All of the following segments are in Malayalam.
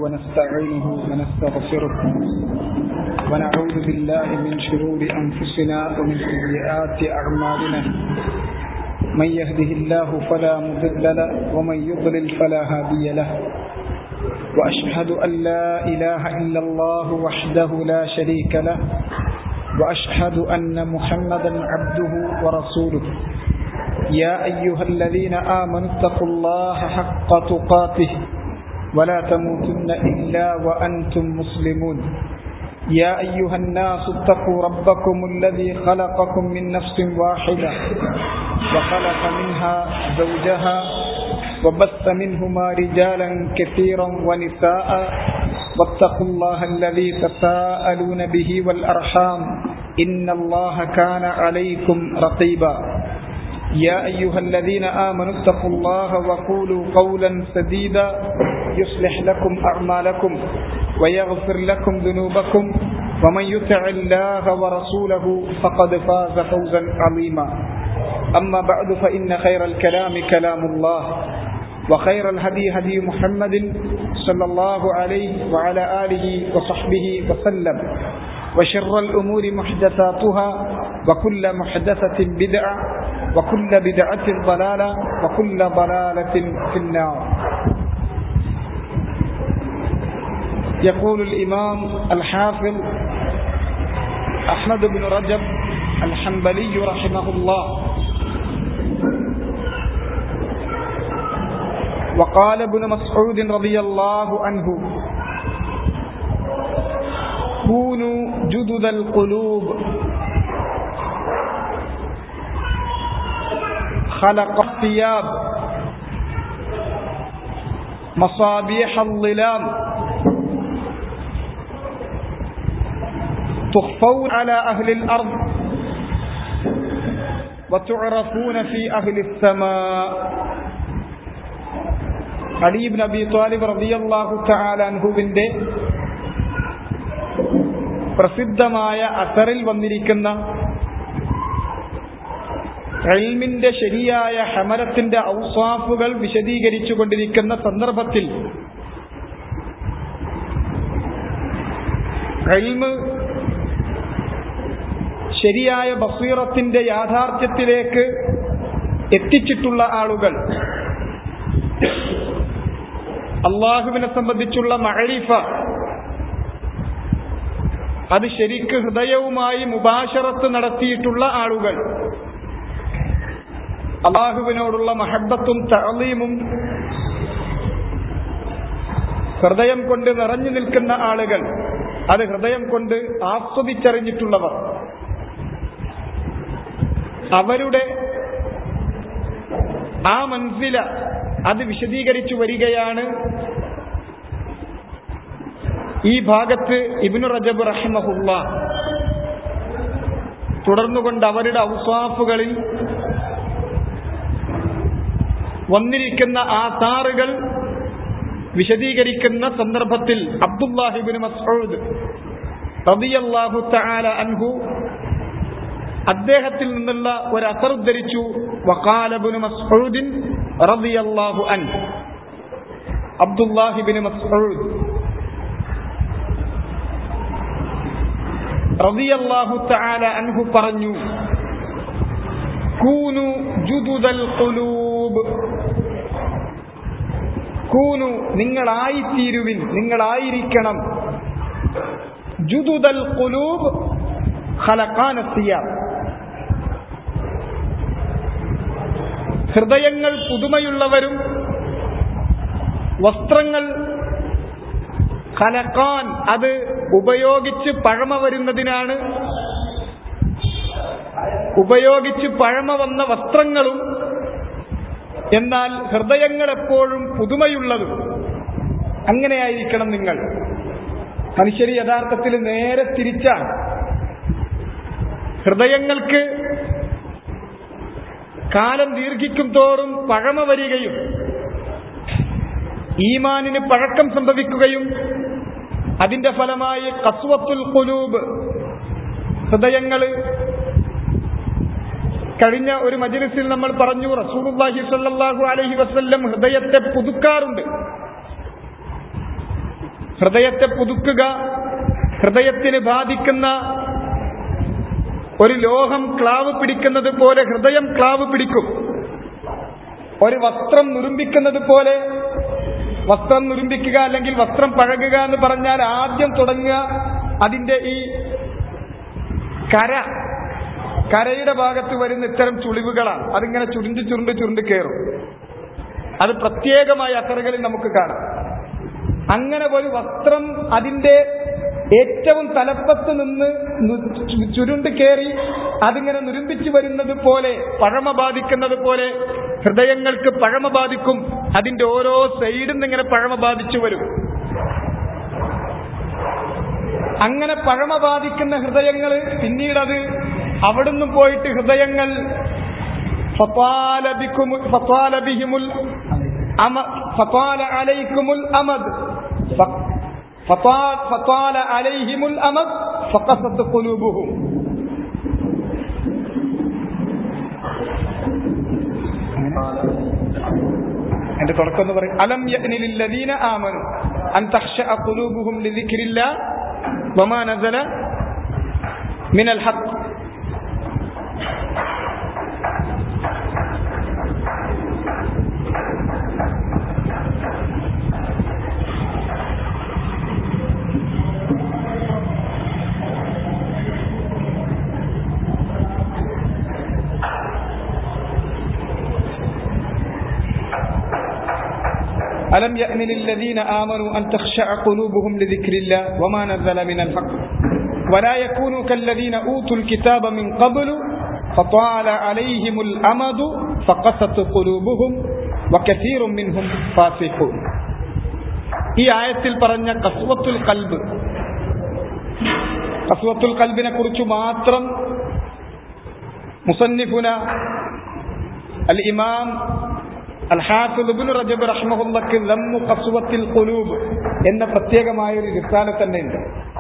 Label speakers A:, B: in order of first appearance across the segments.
A: ونستعينه ونستغفره ونعوذ بالله من شرور أنفسنا ومن سيئات أعمالنا من يهده الله فلا مضل له ومن يضلل فلا هادي له وأشهد أن لا إله إلا الله وحده لا شريك له وأشهد أن محمدا عبده ورسوله يا أيها الذين آمنوا اتقوا الله حق تقاته ولا تموتن إلا وأنتم مسلمون يا أيها الناس اتقوا ربكم الذي خلقكم من نفس واحدة وخلق منها زوجها وبث منهما رجالا كثيرا ونساء واتقوا الله الذي تساءلون به والأرحام إن الله كان عليكم رقيبا يا أيها الذين آمنوا اتقوا الله وقولوا قولا سديدا يصلح لكم أعمالكم ويغفر لكم ذنوبكم ومن يطع الله ورسوله فقد فاز فوزا عظيما أما بعد فإن خير الكلام كلام الله وخير الهدي هدي محمد صلى الله عليه وعلى آله وصحبه وسلم وشر الأمور محدثاتها وكل محدثة بدعة وكل بدعة ضلالة وكل ضلالة في النار يقول الإمام الحافظ أحمد بن رجب الحنبلي رحمه الله وقال ابن مسعود رضي الله عنه كونوا جدد القلوب خلق الثياب مصابيح الظلام تخفون على أهل الأرض وتعرفون في أهل السماء علي بن أبي طالب رضي الله تعالى അൻഹുവിന്റെ പ്രസിദ്ധമായ അസറിൽ വന്നിരിക്കുന്ന എൽമിന്റെ ശരിയായ ഹമരത്തിന്റെ ഔസാഫുകൾ വിശദീകരിച്ചു കൊണ്ടിരിക്കുന്ന സന്ദർഭത്തിൽ എൽമ് ശരിയായ ബസീറത്തിന്റെ യാഥാർത്ഥ്യത്തിലേക്ക് എത്തിച്ചിട്ടുള്ള ആളുകൾ അള്ളാഹുവിനെ സംബന്ധിച്ചുള്ള മഴരിഫ അത് ശരിക്ക് ഹൃദയവുമായി മുബാശറത്ത് നടത്തിയിട്ടുള്ള ആളുകൾ അള്ളാഹുവിനോടുള്ള മഹബത്തും തളീമും ഹൃദയം കൊണ്ട് നിറഞ്ഞു നിൽക്കുന്ന ആളുകൾ അത് ഹൃദയം കൊണ്ട് ആസ്വദിച്ചറിഞ്ഞിട്ടുള്ളവർ അവരുടെ ആ മൻസില അത് വിശദീകരിച്ചു വരികയാണ് ഈ ഭാഗത്ത് ഇബിനു റജബ് റഹ്മഹുല്ല തുടർന്നുകൊണ്ട് അവരുടെ ഔസാഫുകളിൽ വന്നിരിക്കുന്ന ആസാറുകൾ വിശദീകരിക്കുന്ന സന്ദർഭത്തിൽ അബ്ദുല്ലാഹിബിൻ മസ്ഊദ് റബിയല്ലാഹു തആല അൻഹു അദ്ദേഹത്തിൽ നിന്നുള്ള ഒരു അസർ ഉദ്ധരിച്ചു വക്കാലബിന് മസ്ഊദിൻ റബിയല്ലാഹു അൻ അബ്ദുല്ലാഹിബിൻ മസ്ഊദ് റബിയല്ലാഹു തആല അൻഹു പറഞ്ഞു കൂനു ജുദുദൽ ഖുലൂബ് കൂനു നിങ്ങളായിത്തീരുവിൻ നിങ്ങളായിരിക്കണം ജുദുദൽ ഖുലൂബ് ഖലഖാനസിയ ഹൃദയങ്ങൾ പുതുമയുള്ളവരും വസ്ത്രങ്ങൾ ഖലഖാൻ അത് ഉപയോഗിച്ച് പഴമ വരുന്നതിനാണ് ഉപയോഗിച്ച് പഴമ വന്ന വസ്ത്രങ്ങളും എന്നാൽ ഹൃദയങ്ങൾ എപ്പോഴും പുതുമയുള്ളതും അങ്ങനെയായിരിക്കണം നിങ്ങൾ മനുഷ്യർ യഥാർത്ഥത്തിൽ നേരെ തിരിച്ചാണ് ഹൃദയങ്ങൾക്ക് കാലം ദീർഘിക്കും തോറും പഴമ വരികയും ഈമാനിന് പഴക്കം സംഭവിക്കുകയും അതിന്റെ ഫലമായി കസ്വത്തുൽ കുലൂബ് ഹൃദയങ്ങൾ കഴിഞ്ഞ ഒരു മജ്ലിസിൽ നമ്മൾ പറഞ്ഞു റസൂലുള്ളാഹി സ്വല്ലല്ലാഹു അലൈഹി വസല്ലം ഹൃദയത്തെ പുതുക്കാറുണ്ട് ഹൃദയത്തെ പുതുക്കുക ഹൃദയത്തിന് ബാധിക്കുന്ന ഒരു ലോഹം ക്ലാവ് പിടിക്കുന്നത് പോലെ ഹൃദയം ക്ലാവ് പിടിക്കും ഒരു വസ്ത്രം നുരുമ്പിക്കുന്നത് പോലെ വസ്ത്രം നുരുമ്പിക്കുക അല്ലെങ്കിൽ വസ്ത്രം പഴകുക എന്ന് പറഞ്ഞാൽ ആദ്യം തുടങ്ങുക അതിന്റെ ഈ കര കരയുടെ ഭാഗത്ത് വരുന്ന ഇത്തരം ചുളിവുകളാണ് അതിങ്ങനെ ചുരുണ്ട് ചുരുണ്ട് ചുരുണ്ട് കയറും അത് പ്രത്യേകമായ അസറുകളിൽ നമുക്ക് കാണാം അങ്ങനെ ഒരു വസ്ത്രം അതിന്റെ ഏറ്റവും തലപ്പത്ത് നിന്ന് നു- ചുരുണ്ട് കയറി അതിങ്ങനെ നുരുമ്പിച്ചു വരുന്നത് പോലെ പഴമ ബാധിക്കുന്നത് പോലെ ഹൃദയങ്ങൾക്ക് പഴമ ബാധിക്കും അതിന്റെ ഓരോ സൈഡിൽ നിന്ന് ഇങ്ങനെ പഴമ ബാധിച്ചു വരും അങ്ങനെ പഴമ ബാധിക്കുന്ന ഹൃദയങ്ങൾ പിന്നീടത് അവിടുന്ന് പോയിട്ട് ഹൃദയങ്ങൾ ഫത്വാല ബിക്കുമു- ഫത്വാല ബിഹിമുൽ അമ- ഫത്വാല അലൈക്കുമുൽ അമദ് ഫ- ഫത്വാ- ഫത്വാല അലൈഹിമുൽ അമദ് ഫഖസത്ത് ഖുലൂബുഹും എന്റെ തുടക്കം എന്ന് പറയും അലം യഅ്നിലില്ലദീന ആമനു അൻ തഖ്ശഅ ഖുലൂബുഹും ലിദിക്രില്ലാ വമാ നസല മിനൽ ഹഖ് ألم يأن للذين آمنوا أن تخشع قلوبهم لذكر الله وما نزل من الحق ولا يكونوا كالذين أوتوا الكتاب من قبل فطال عليهم الأمد فقست قلوبهم وكثير منهم فاسقون ഈ ആയത്തിൽ പറഞ്ഞ കസ്വത്തുൽ കൽബ് കസ്വത്തുൽ കൽബിനെ കുറിച്ച് മാത്രം മുസന്നിഫുന അൽ ഇമാം അൽ ഹാഫിദ് ഇബ്നു റജബ് റഹ്മഹുല്ലക്ക് ലമ്മു ഖസ്വത്തിൽ ഖുലൂബ് എന്ന പ്രത്യേകമായ ഒരു റിസാല തന്നെയുണ്ട്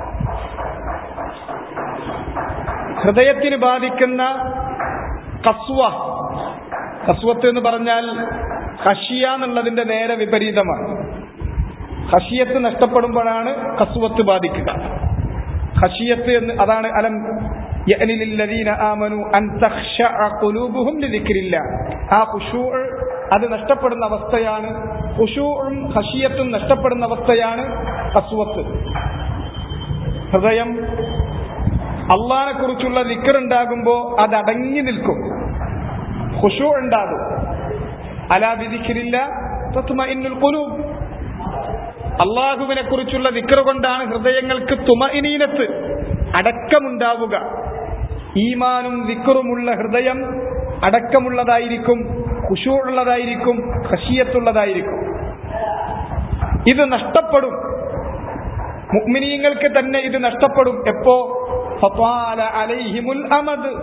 A: ഹൃദയത്തിന് ബാധിക്കുന്ന കസ്വ കസ്വത്ത് എന്ന് പറഞ്ഞാൽ ഹഷിയ എന്നുള്ളതിന്റെ നേരെ വിപരീതമാണ് ഹഷിയത്ത് നഷ്ടപ്പെടുമ്പോഴാണ് കസ്വത്ത് ബാധിക്കുക ഹഷിയത്ത് എന്ന് അതാണ് അലം يأني للذين آمنوا أن تخشع قلوبهم لذكر الله ആ ഖുശൂഅ് അത് നഷ്ടപ്പെടുന്ന അവസ്ഥയാണ് ഖുശൂഉം ഖശിയത്തും നഷ്ടപ്പെടുന്ന അവസ്ഥയാണ് കസ്വത്ത് ഹൃദയം അള്ളാനെ കുറിച്ചുള്ള ദിക്കറുണ്ടാകുമ്പോ അത് അടങ്ങി നിൽക്കും ഖുശൂ ഉണ്ടാകും അലാ വിധിക്കില്ല തത്മഇന്നുൽ ഖുലൂബ് അള്ളാഹുവിനെ കുറിച്ചുള്ള ദിക്കർ കൊണ്ടാണ് ഹൃദയങ്ങൾക്ക് തുമഇനീനത്ത് അടക്കമുണ്ടാവുക ഈമാനും ദിക്കറുമുള്ള ഹൃദയം അടക്കമുള്ളതായിരിക്കും ഖുശൂഉള്ളതായിരിക്കും ഖശിയത്തുള്ളതായിരിക്കും ഇത് നഷ്ടപ്പെടും മുഅ്മിനീങ്ങൾക്ക് തന്നെ ഇത് നഷ്ടപ്പെടും എപ്പോ ഫത്വാല അലൈഹിമുൽ അമദ്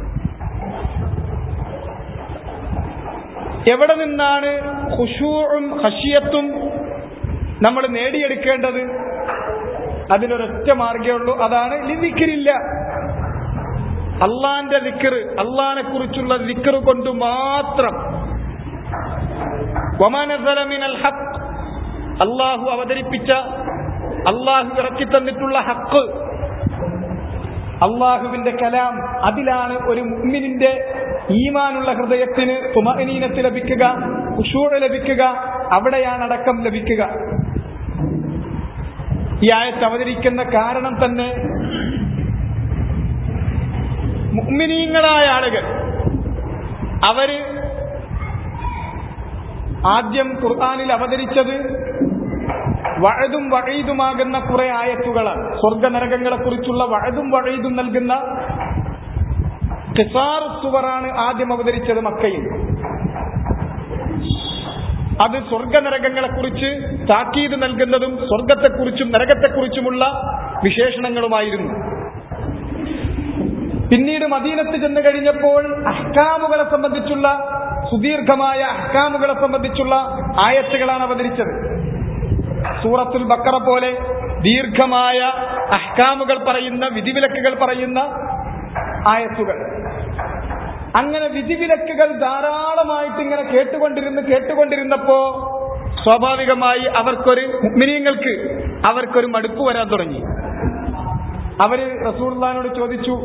A: എവിടെ നിന്നാണ് ഖുശൂഉം ഖശിയത്തും നമ്മൾ നേടിയെടുക്കേണ്ടത് അതിനൊരൊറ്റ മാർഗേ ഉള്ളൂ അതാണ് ലിദിക്കിരില്ല അള്ളാന്റെ ദിക്കറ് അള്ളാനെ കുറിച്ചുള്ള ദിക്കറ് കൊണ്ട് മാത്രം വമാനസല മിനൽ ഹഖ് അള്ളാഹു അവതരിപ്പിച്ച അള്ളാഹു ഇറക്കി തന്നിട്ടുള്ള ഹക്ക് അള്ളാഹുവിന്റെ കലാം അതിലാണ് ഒരു മുഅ്മിനിന്റെ ഈമാനുള്ള ഹൃദയത്തിന് തുമനീനത്ത് ലഭിക്കുക കുഷൂഴ് ലഭിക്കുക അവിടെയാണ് അടക്കം ലഭിക്കുക ഈ ആയത്ത് അവതരിക്കുന്ന കാരണം തന്നെ മുഅ്മിനീങ്ങളായ ആളുകൾ അവര് ആദ്യം ഖുർആാനിൽ അവതരിച്ചത് വഴതും വഴീതുമാകുന്ന കുറെ ആയത്തുകളാണ് സ്വർഗനരകങ്ങളെ കുറിച്ചുള്ള വഴതും വഴീതും നൽകുന്ന ഖിസാർ സുവറാണ് ആദ്യം അവതരിച്ചത് മക്കയിൽ അത് സ്വർഗനരകങ്ങളെ കുറിച്ച് താക്കീത് നൽകുന്നതും സ്വർഗത്തെക്കുറിച്ചും നരകത്തെക്കുറിച്ചുമുള്ള വിശേഷണങ്ങളുമായിരുന്നു പിന്നീട് മദീനത്ത് ചെന്ന് കഴിഞ്ഞപ്പോൾ അഹ്കാമുകളെ സംബന്ധിച്ചുള്ള സുദീർഘമായ അഹ്കാമുകളെ സംബന്ധിച്ചുള്ള ആയത്തുകളാണ് അവതരിച്ചത് സൂറത്തുൽ ബക്കറ പോലെ ദീർഘമായ അഹ്കാമുകൾ പറയുന്ന വിധിവിലക്കുകൾ പറയുന്ന ആയത്തുകൾ അങ്ങനെ വിധിവിലക്കുകൾ ധാരാളമായിട്ട് ഇങ്ങനെ കേട്ടുകൊണ്ടിരുന്ന് കേട്ടുകൊണ്ടിരുന്നപ്പോ സ്വാഭാവികമായി അവർക്കൊരു മിനിങ്ങൾക്ക്
B: അവർക്കൊരു മടുപ്പ് വരാൻ തുടങ്ങി അവര് റസൂർലാനോട് ചോദിച്ചു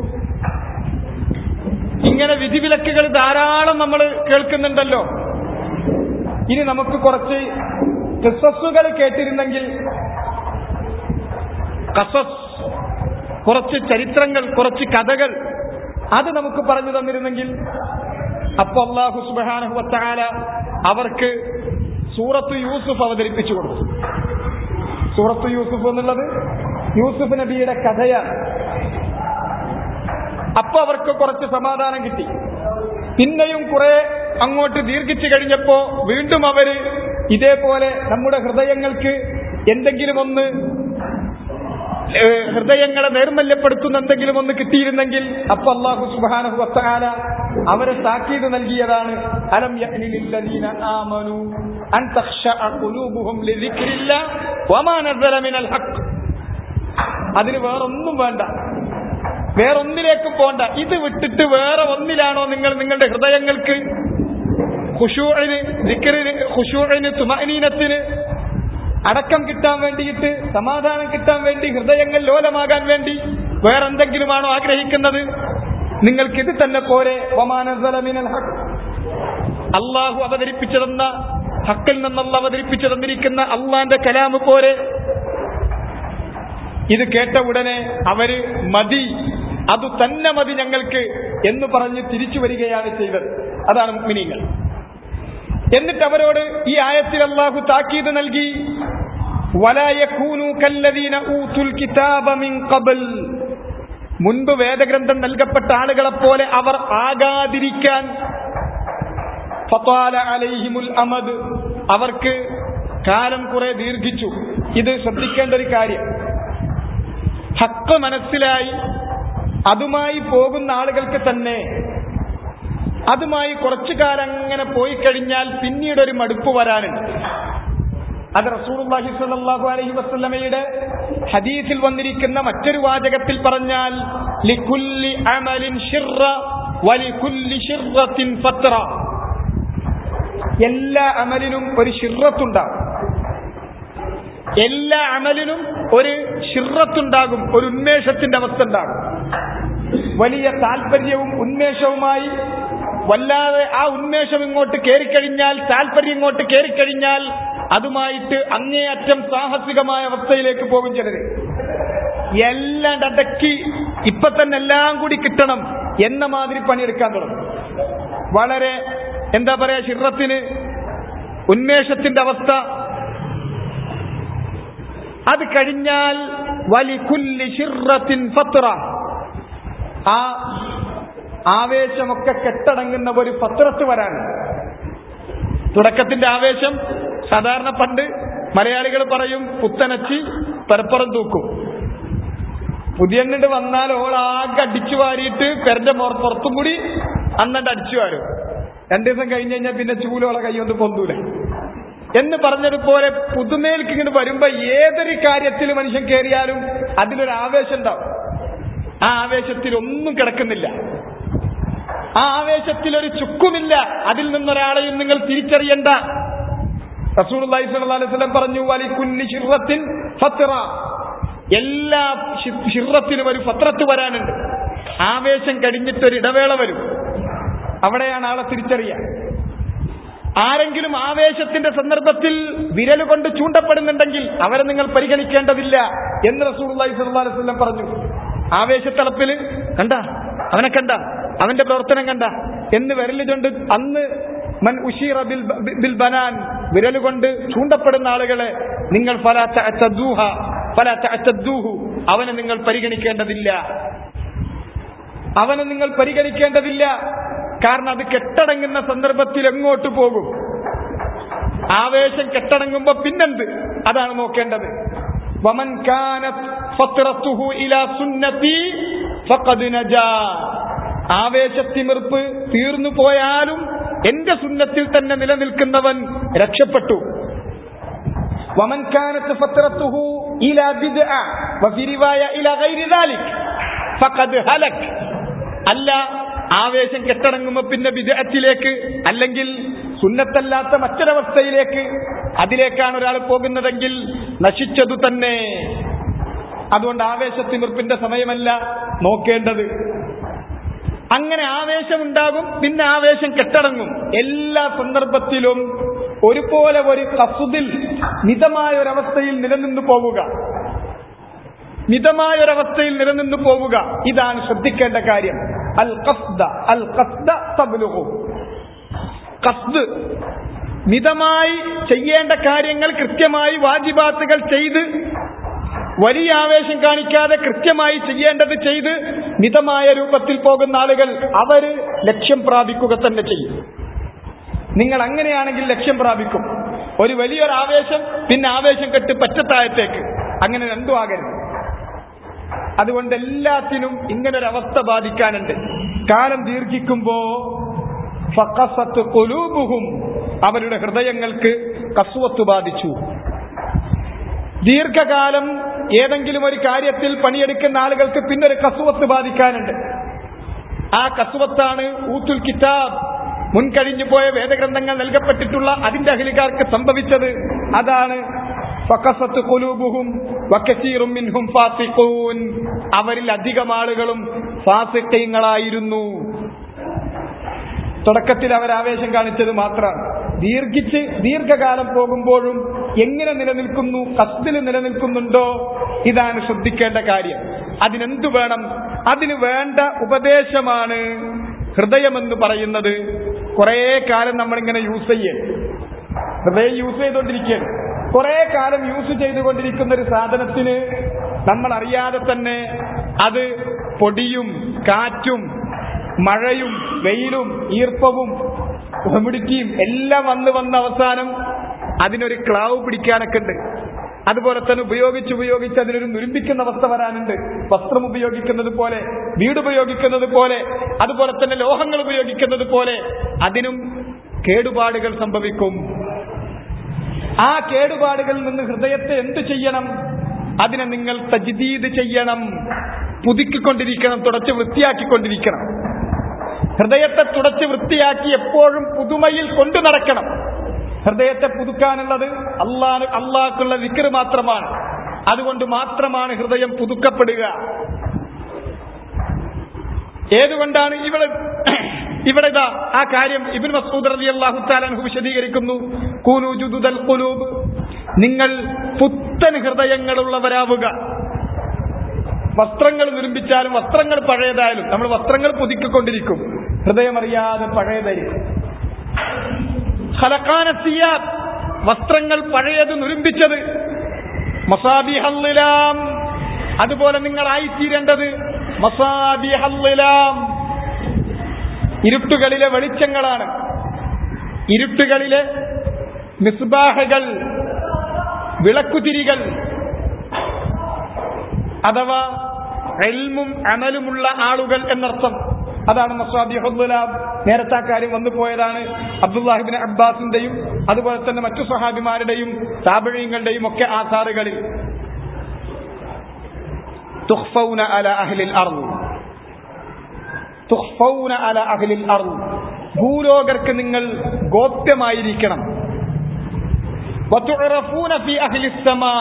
B: ഇങ്ങനെ വിധിവിലക്കുകൾ ധാരാളം നമ്മൾ കേൾക്കുന്നുണ്ടല്ലോ ഇനി നമുക്ക് കുറച്ച് കിസസ്സുകൾ കേട്ടിരുന്നെങ്കിൽ കസസ് കുറച്ച് ചരിത്രങ്ങൾ കുറച്ച് കഥകൾ അത് നമുക്ക് പറഞ്ഞു തന്നിരുന്നെങ്കിൽ അപ്പൊ അള്ളാഹു സുബാനഹുവത്താല അവർക്ക് സൂറത്ത് യൂസുഫ് അവതരിപ്പിച്ചു കൊടുത്തു സൂറത്ത് യൂസുഫ് എന്നുള്ളത് യൂസുഫ് നബിയുടെ കഥയാണ് അപ്പൊ അവർക്ക് കുറച്ച് സമാധാനം കിട്ടി പിന്നെയും കുറെ അങ്ങോട്ട് ദീർഘിച്ചു കഴിഞ്ഞപ്പോ വീണ്ടും അവര് ഇതേപോലെ നമ്മുടെ ഹൃദയങ്ങൾക്ക് എന്തെങ്കിലും ഒന്ന് ഏഹ്, ഹൃദയങ്ങളെ നൈർമല്യപ്പെടുത്തുന്ന എന്തെങ്കിലും ഒന്ന് കിട്ടിയിരുന്നെങ്കിൽ അപ്പൊ അള്ളാഹു സുബാനഹു വസ്താല അവരെ താക്കീത് നൽകിയതാണ് അലം യഅ്നിലില്ലദീന ആമനു അൻ തഖ്ശഅ ഖുലൂബുഹും ലിദിക്രില്ല വമാ നസല മിനൽ ഹഖ് അതിന് വേറൊന്നും വേണ്ട വേറൊന്നിലേക്കും പോണ്ട ഇത് വിട്ടിട്ട് വേറെ ഒന്നിലാണോ നിങ്ങൾ നിങ്ങളുടെ ഹൃദയങ്ങൾക്ക് ഖുശൂഇന് ദിക്റിന് ഖുശൂഇന് തുമഅനീനത്തിന് അടക്കം കിട്ടാൻ വേണ്ടിയിട്ട് സമാധാനം കിട്ടാൻ വേണ്ടി ഹൃദയങ്ങൾ ലോലമാകാൻ വേണ്ടി വേറെന്തെങ്കിലുമാണോ ആഗ്രഹിക്കുന്നത് നിങ്ങൾക്ക് ഇത് തന്നെ പോരെ ഒമാനസല മിനൽ ഹഖ് അള്ളാഹു അവതരിപ്പിച്ചു ഹക്കിൽ നിന്നുള്ള അവതരിപ്പിച്ചു തന്നിരിക്കുന്ന അള്ളാന്റെ കലാമ് പോരെ ഇത് കേട്ട ഉടനെ അവര് മതി അത് തന്നെ മതി ഞങ്ങൾക്ക് എന്ന് പറഞ്ഞ് തിരിച്ചു വരികയാണ് ചെയ്തത് അതാണ് മുഗ്മിനീങ്ങൾ എന്നിട്ട് അവരോട് ഈ ആയത്തിൽ അള്ളാഹു താക്കീത് നൽകി وَلَا يَكُونُوا كَالَّذِينَ أُوتُوا الْكِتَابَ مِنْ قَبْلِ മുൻപ് വേദഗ്രന്ഥം നൽകപ്പെട്ട ആളുകളെ പോലെ അവർ ആകാതിരിക്കാൻ ഫത്വാല അലൈഹിമുൽ അമദ് അവർക്ക് കാലം കുറെ ദീർഘിച്ചു ഇത് ശ്രദ്ധിക്കേണ്ട ഒരു കാര്യം ഹക്ക് മനസ്സിലായി അതുമായി പോകുന്ന ആളുകൾക്ക് തന്നെ അതുമായി കുറച്ചു കാലം അങ്ങനെ പോയി കഴിഞ്ഞാൽ പിന്നീട് ഒരു മടുപ്പ് വരാനുണ്ട് അത് റസൂലുള്ളാഹി സ്വല്ലല്ലാഹു അലൈഹി വസല്ലമയുടെ ഹദീസിൽ വന്നിരിക്കുന്ന മറ്റൊരു വാചകത്തിൽ പറഞ്ഞാൽ ലികുല്ലി അമലിൻ ഷിർറ വലികുല്ലി ഷിർറത്തിൻ ഫത്ര എല്ലാ അമലിനും ഒരു ഷിർറത്തുണ്ടാകും എല്ലാ അമലിനും ഒരു ഷിർറത്തുണ്ടാകും ഒരു ഉന്മേഷത്തിന്റെ അവസ്ഥ ഉണ്ടാകും വലിയ താല്പര്യവും ഉന്മേഷവുമായി വല്ലാതെ ആ ഉന്മേഷം ഇങ്ങോട്ട് കയറിക്കഴിഞ്ഞാൽ താല്പര്യം ഇങ്ങോട്ട് കയറിക്കഴിഞ്ഞാൽ അതുമായിട്ട് അങ്ങേയറ്റം സാഹസികമായ അവസ്ഥയിലേക്ക് പോകും ചിലര് എല്ലാം അടക്കി ഇപ്പൊ തന്നെ എല്ലാം കൂടി കിട്ടണം എന്ന മാതിരി പണിയെടുക്കാൻ തുടങ്ങും വളരെ എന്താ പറയാ ഷിറത്തിന് ഉന്മേഷത്തിന്റെ അവസ്ഥ അത് കഴിഞ്ഞാൽ വലികുല്ലി ഷിറത്തിൻ ഫത്ര ആ ആവേശമൊക്കെ കെട്ടടങ്ങുന്ന ഒരു പത്രത്ത് വരാൻ തുടക്കത്തിന്റെ ആവേശം സാധാരണ പണ്ട് മലയാളികൾ പറയും പുത്തനച്ചി പരപ്പുറം തൂക്കും പുതിയണ്ണിട്ട് വന്നാൽ ഓളാകെ അടിച്ചു വാരിയിട്ട് പെരന്റെ മോർ പുറത്തും കൂടി അന്നണ്ട് അടിച്ചു വാരും രണ്ടു ദിവസം കഴിഞ്ഞ് കഴിഞ്ഞാൽ പിന്നെ ചൂലോളെ കൈ കൊണ്ട് പൊന്തൂല എന്ന് പറഞ്ഞതുപോലെ പുതുമേൽക്ക് ഇങ്ങോട്ട് വരുമ്പോ ഏതൊരു കാര്യത്തിൽ മനുഷ്യൻ കയറിയാലും അതിലൊരു ആവേശം ഉണ്ടാവും ആ ആവേശത്തിൽ ഒന്നും കിടക്കുന്നില്ല ആ ആവേശത്തിൽ ഒരു ചുക്കുമില്ല അതിൽ നിന്നൊരാളെയും നിങ്ങൾ തിരിച്ചറിയണ്ട റസൂൽ അലൈഹിസ്ലം പറഞ്ഞു വലിക്കുല്ലി ഷിറത്തിൻ ഫത്ര എല്ലാ ഷി- ഷിറത്തിനും ഒരു ഫത്രത്ത് വരാനുണ്ട് ആവേശം കഴിഞ്ഞിട്ടൊരു ഇടവേള വരും അവിടെയാണ് ആളെ തിരിച്ചറിയാൻ ആരെങ്കിലും ആവേശത്തിന്റെ സന്ദർഭത്തിൽ വിരൽ കൊണ്ട് ചൂണ്ടപ്പെടുന്നുണ്ടെങ്കിൽ അവരെ നിങ്ങൾ പരിഗണിക്കേണ്ടതില്ല എന്ന് റസൂൽ അലൈഹിസ്ലം പറഞ്ഞു ആവേശത്തളപ്പിൽ കണ്ട അവനെ കണ്ട അവന്റെ പ്രവർത്തനം കണ്ട എന്ന് വിരൽ കൊണ്ട് അന്ന് മൻ ഉഷീറ ബിൽ ബിൽ ബനാൻ വിരൽ കൊണ്ട് ചൂണ്ടപ്പെടുന്ന ആളുകളെ നിങ്ങൾ ഫലാ തഅതദ്ദൂഹ ഫലാ തഅതദ്ദൂഹു അവനെ നിങ്ങൾ പരിഗണിക്കേണ്ടതില്ല അവനെ നിങ്ങൾ പരിഗണിക്കേണ്ടതില്ല കാരണം അത് കെട്ടടങ്ങുന്ന സന്ദർഭത്തിൽ എങ്ങോട്ട് പോകും ആവേശം കെട്ടടങ്ങുമ്പോ പിന്നെന്ത് അതാണ് നോക്കേണ്ടത് വമൻ കാനത് ഫത്രത്തുഹു ഇലാ സുന്നതി ഫഖദ് നജാ ആവേശത്തിമിർപ്പ് തീർന്നു പോയാലും എന്റെ സുന്നത്തിൽ തന്നെ നിലനിൽക്കുന്നവൻ രക്ഷപ്പെട്ടു വമൻ കാനത്ത് ഫത്രത്തുഹു ഇലാ ബിദ്അ വഫി റിവായ ഇലാ ഗൈരി ദാലിക് ഫഖദ് ഹലക് അല്ല ആവേശം കെട്ടടങ്ങുമ്പോ പിന്നെ വിദേഹത്തിലേക്ക് അല്ലെങ്കിൽ സുന്നത്തല്ലാത്ത മറ്റൊരവസ്ഥയിലേക്ക് അതിലേക്കാണ് ഒരാൾ പോകുന്നതെങ്കിൽ നശിച്ചതു തന്നെ അതുകൊണ്ട് ആവേശത്തിമിർപ്പിന്റെ സമയമല്ല നോക്കേണ്ടത് അങ്ങനെ ആവേശമുണ്ടാകും പിന്നെ ആവേശം കെട്ടടങ്ങും എല്ലാ സന്ദർഭത്തിലും ഒരുപോലെ ഒരു കസുതിൽ മിതമായ ഒരവസ്ഥയിൽ നിലനിന്നു പോവുക മിതമായ ഒരവസ്ഥയിൽ നിലനിന്നു പോവുക ഇതാണ് ശ്രദ്ധിക്കേണ്ട കാര്യം അൽ കസ്ദ അൽ കസ്ദ തബ്ലുഹു കസ്ദ് മിതമായി ചെയ്യേണ്ട കാര്യങ്ങൾ കൃത്യമായി വാജിബാത്തുകൾ ചെയ്ത് വലിയ ആവേശം കാണിക്കാതെ കൃത്യമായി ചെയ്യേണ്ടത് ചെയ്ത് മിതമായ രൂപത്തിൽ പോകുന്ന ആളുകൾ അവര് ലക്ഷ്യം പ്രാപിക്കുക തന്നെ ചെയ്യും നിങ്ങൾ അങ്ങനെയാണെങ്കിൽ ലക്ഷ്യം പ്രാപിക്കും ഒരു വലിയൊരു ആവേശം പിന്നെ ആവേശം കെട്ട് പറ്റത്തായത്തേക്ക് അങ്ങനെ രണ്ടും ആകരുത് അതുകൊണ്ട് എല്ലാത്തിനും ഇങ്ങനൊരവസ്ഥ ബാധിക്കാനുണ്ട് കാലം ദീർഘിക്കുമ്പോ ഫക്കസത്ത് കൊലൂബുഹും അവരുടെ ഹൃദയങ്ങൾക്ക് കസുവത്ത് ബാധിച്ചു ദീർഘകാലം ഏതെങ്കിലും ഒരു കാര്യത്തിൽ പണിയെടുക്കുന്ന ആളുകൾക്ക് പിന്നൊരു കസുവത്ത് ബാധിക്കാനുണ്ട് ആ കസുവത്താണ് ഊത്തുൽ കിതാബ് മുൻകഴിഞ്ഞു പോയ വേദഗ്രന്ഥങ്ങൾ നൽകപ്പെട്ടിട്ടുള്ള അതിന്റെ അഖിലികാർക്ക് സംഭവിച്ചത് അതാണ് ഫക്കസത്ത് കുലൂബുഹും വക്കസീറും മിൻഹും ഫാസിഖൂൻ അവരിൽ അധികം ആളുകളും ഫാസിഖീങ്ങളായിരുന്നു തുടക്കത്തിൽ അവർ ആവേശം കാണിച്ചത് മാത്രമാണ് ദീർഘിച്ച് ദീർഘകാലം പോകുമ്പോഴും എങ്ങനെ നിലനിൽക്കുന്നു കസ്തിൽ നിലനിൽക്കുന്നുണ്ടോ ഇതാണ് ശ്രദ്ധിക്കേണ്ട കാര്യം അതിനെന്തു വേണം അതിന് വേണ്ട ഉപദേശമാണ് ഹൃദയമെന്ന് പറയുന്നത് കുറെ കാലം നമ്മളിങ്ങനെ യൂസ് ചെയ്യേ ഹൃദയം യൂസ് ചെയ്തുകൊണ്ടിരിക്കുകയാണ് കുറെ കാലം യൂസ് ചെയ്തുകൊണ്ടിരിക്കുന്ന ഒരു സാധനത്തിന് നമ്മൾ അറിയാതെ തന്നെ അത് പൊടിയും കാറ്റും മഴയും വെയിലും ഈർപ്പവും ഹ്യൂമിഡിറ്റിയും എല്ലാം വന്ന് വന്ന അവസാനം അതിനൊരു ക്ലാവ് പിടിക്കാനൊക്കെ ഉണ്ട് അതുപോലെ തന്നെ ഉപയോഗിച്ച് ഉപയോഗിച്ച് അതിനൊരു നുരുമ്പിക്കുന്ന അവസ്ഥ വരാനുണ്ട് വസ്ത്രം ഉപയോഗിക്കുന്നത് പോലെ വീട് ഉപയോഗിക്കുന്നത് പോലെ അതുപോലെ തന്നെ ലോഹങ്ങൾ ഉപയോഗിക്കുന്നത് പോലെ അതിനും കേടുപാടുകൾ സംഭവിക്കും ആ കേടുപാടുകളിൽ നിന്ന് ഹൃദയത്തെ എന്തു ചെയ്യണം അതിനെ നിങ്ങൾ തജ്ദീദ് ചെയ്യണം പുതുക്കിക്കൊണ്ടിരിക്കണം തുടച്ച് വൃത്തിയാക്കിക്കൊണ്ടിരിക്കണം ഹൃദയത്തെ തുടച്ച് വൃത്തിയാക്കി എപ്പോഴും പുതുമയിൽ കൊണ്ടു നടക്കണം ഹൃദയത്തെ പുതുക്കാനുള്ളത് അള്ളാഹ് അള്ളാഹ്ക്കുള്ള വിക്ർ മാത്രമാണ് അതുകൊണ്ട് മാത്രമാണ് ഹൃദയം പുതുക്കപ്പെടുക ഏതുകൊണ്ടാണ് ഇവിടെ ഇവിടെ ഇതാ ആ കാര്യം ഇബിൻ മസൂദ് റലി അള്ളാഹു താലാൻഹു വിശദീകരിക്കുന്നു കൂനു ജുദുദൽ ഖുലൂബ് നിങ്ങൾ പുത്തൻ ഹൃദയങ്ങളുള്ളവരാവുക വസ്ത്രങ്ങൾ നിർമ്മിച്ചാലും വസ്ത്രങ്ങൾ പഴയതായാലും നമ്മൾ വസ്ത്രങ്ങൾ പുതുക്കിക്കൊണ്ടിരിക്കും ഹൃദയമറിയാതെ പഴയതായിരിക്കും ഖലഖാനസിയാത്ത് വസ്ത്രങ്ങൾ പഴയത് നിർമ്മിച്ചത് മസാബിഹല്ലിലാം അതുപോലെ നിങ്ങൾ ആയിത്തീരേണ്ടത് മസാബിഹല്ലിലാം ഇരുട്ടുകളിലെ വെളിച്ചങ്ങളാണ് ഇരുട്ടുകളിലെ മിസ്ബാഹകൾ വിളക്കുതിരികൾ അഥവാ എൽമും അമലുമുള്ള ആളുകൾ എന്നർത്ഥം അതാണ് മസ്വാബിഹുദ്ദുലാബ് നേരത്തെ ആ കാര്യം വന്നു പോയതാണ് അബ്ദുല്ലാഹിബിൻ അബ്ബാസിന്റെയും അതുപോലെ തന്നെ മറ്റു സഹാബിമാരുടെയും താപഴയങ്ങളുടെയും ഒക്കെ ആധാറുകളിൽ തുഹ്ഫൗന അല അഹ്ലിൽ അർദ് തുഹ്ഫൗന അല അഹ്ലിൽ അർദ് ഭൂലോകർക്ക് നിങ്ങൾ ഗോപ്യമായിരിക്കണം വതുഅറഫൂന ഫി അഹ്ലിസ് സമാ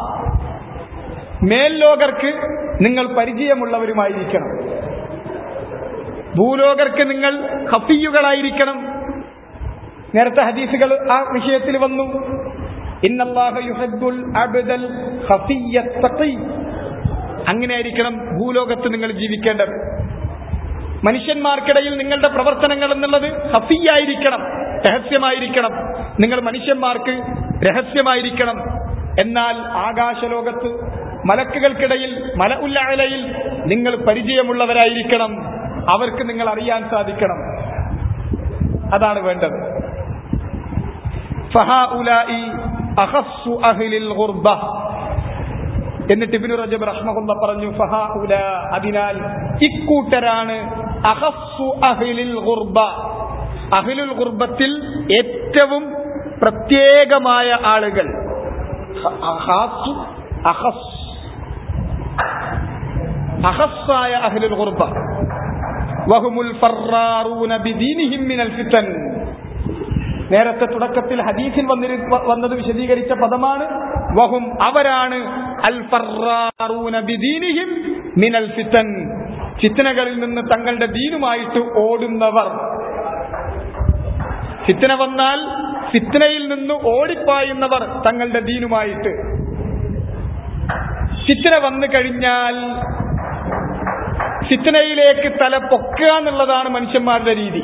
B: മേൽലോകർക്ക് നിങ്ങൾ പരിചയമുള്ളവരുമായിരിക്കണം ഭൂലോകർക്ക് നിങ്ങൾ ഹഫിയുകളായിരിക്കണം നേരത്തെ ഹദീസുകൾ ആ വിഷയത്തിൽ വന്നു ഇന്നല്ലാഹ യുഹബ്ബുൽ അബ്ദൽ ഖഫിയ്യ തഖി അങ്ങനെ ആയിരിക്കണം ഭൂലോകത്ത് നിങ്ങൾ ജീവിക്കേണ്ടത് മനുഷ്യന്മാർക്കിടയിൽ നിങ്ങളുടെ പ്രവർത്തനങ്ങൾ എന്നുള്ളത് ഹഫിയായിരിക്കണം രഹസ്യമായിരിക്കണം നിങ്ങൾ മനുഷ്യന്മാർക്ക് രഹസ്യമായിരിക്കണം എന്നാൽ ആകാശലോകത്ത് മലക്കുകൾക്കിടയിൽ മല ഉല്ലയിൽ നിങ്ങൾ പരിചയമുള്ളവരായിരിക്കണം അവർക്ക് നിങ്ങൾ അറിയാൻ സാധിക്കണം അതാണ് വേണ്ടത് ഫഹാഉലായി അഹസ്സു അഹ്ലിൽ ഗുർബ എന്നിട്ട് ഇബ്നു റജബ് റഹ്മഹുല്ല പറഞ്ഞു ഫഹാഉല അതിനാൽ ഇക്കൂട്ടരാണ് അഹസ്സു അഹ്ലിൽ ഗുർബ അഹ്ലുൽ ഗുർബത്തിൽ ഏറ്റവും പ്രത്യേകമായ ആളുകൾ അഹാസു അഹസ് അഹസ്സായ അഹ്ലുൽ ഗുർബ വഹുമുൽ ഫറാറൂന ബിദീനിഹിം മിനൽ ഫിതൻ നേരത്തെ തുടക്കത്തിൽ ഹദീസിൽ വന്നിരി വന്നത് വിശദീകരിച്ച പദമാണ് വഹും അവരാണ് അൽ ഫറാറൂന ബിദീനിഹിം മിനൽ ഫിതൻ ഫിത്തനകളിൽ നിന്ന് തങ്ങളുടെ ദീനുമായിട്ട് ഓടുന്നവർ ഫിത്തന വന്നാൽ ഫിത്തനയിൽ നിന്ന് ഓടിപ്പായുന്നവർ തങ്ങളുടെ ദീനുമായിട്ട് ഫിത്തന വന്നു കഴിഞ്ഞാൽ ഫിത്തനയിലേക്ക് തല പൊക്കുക എന്നുള്ളതാണ് മനുഷ്യന്മാരുടെ രീതി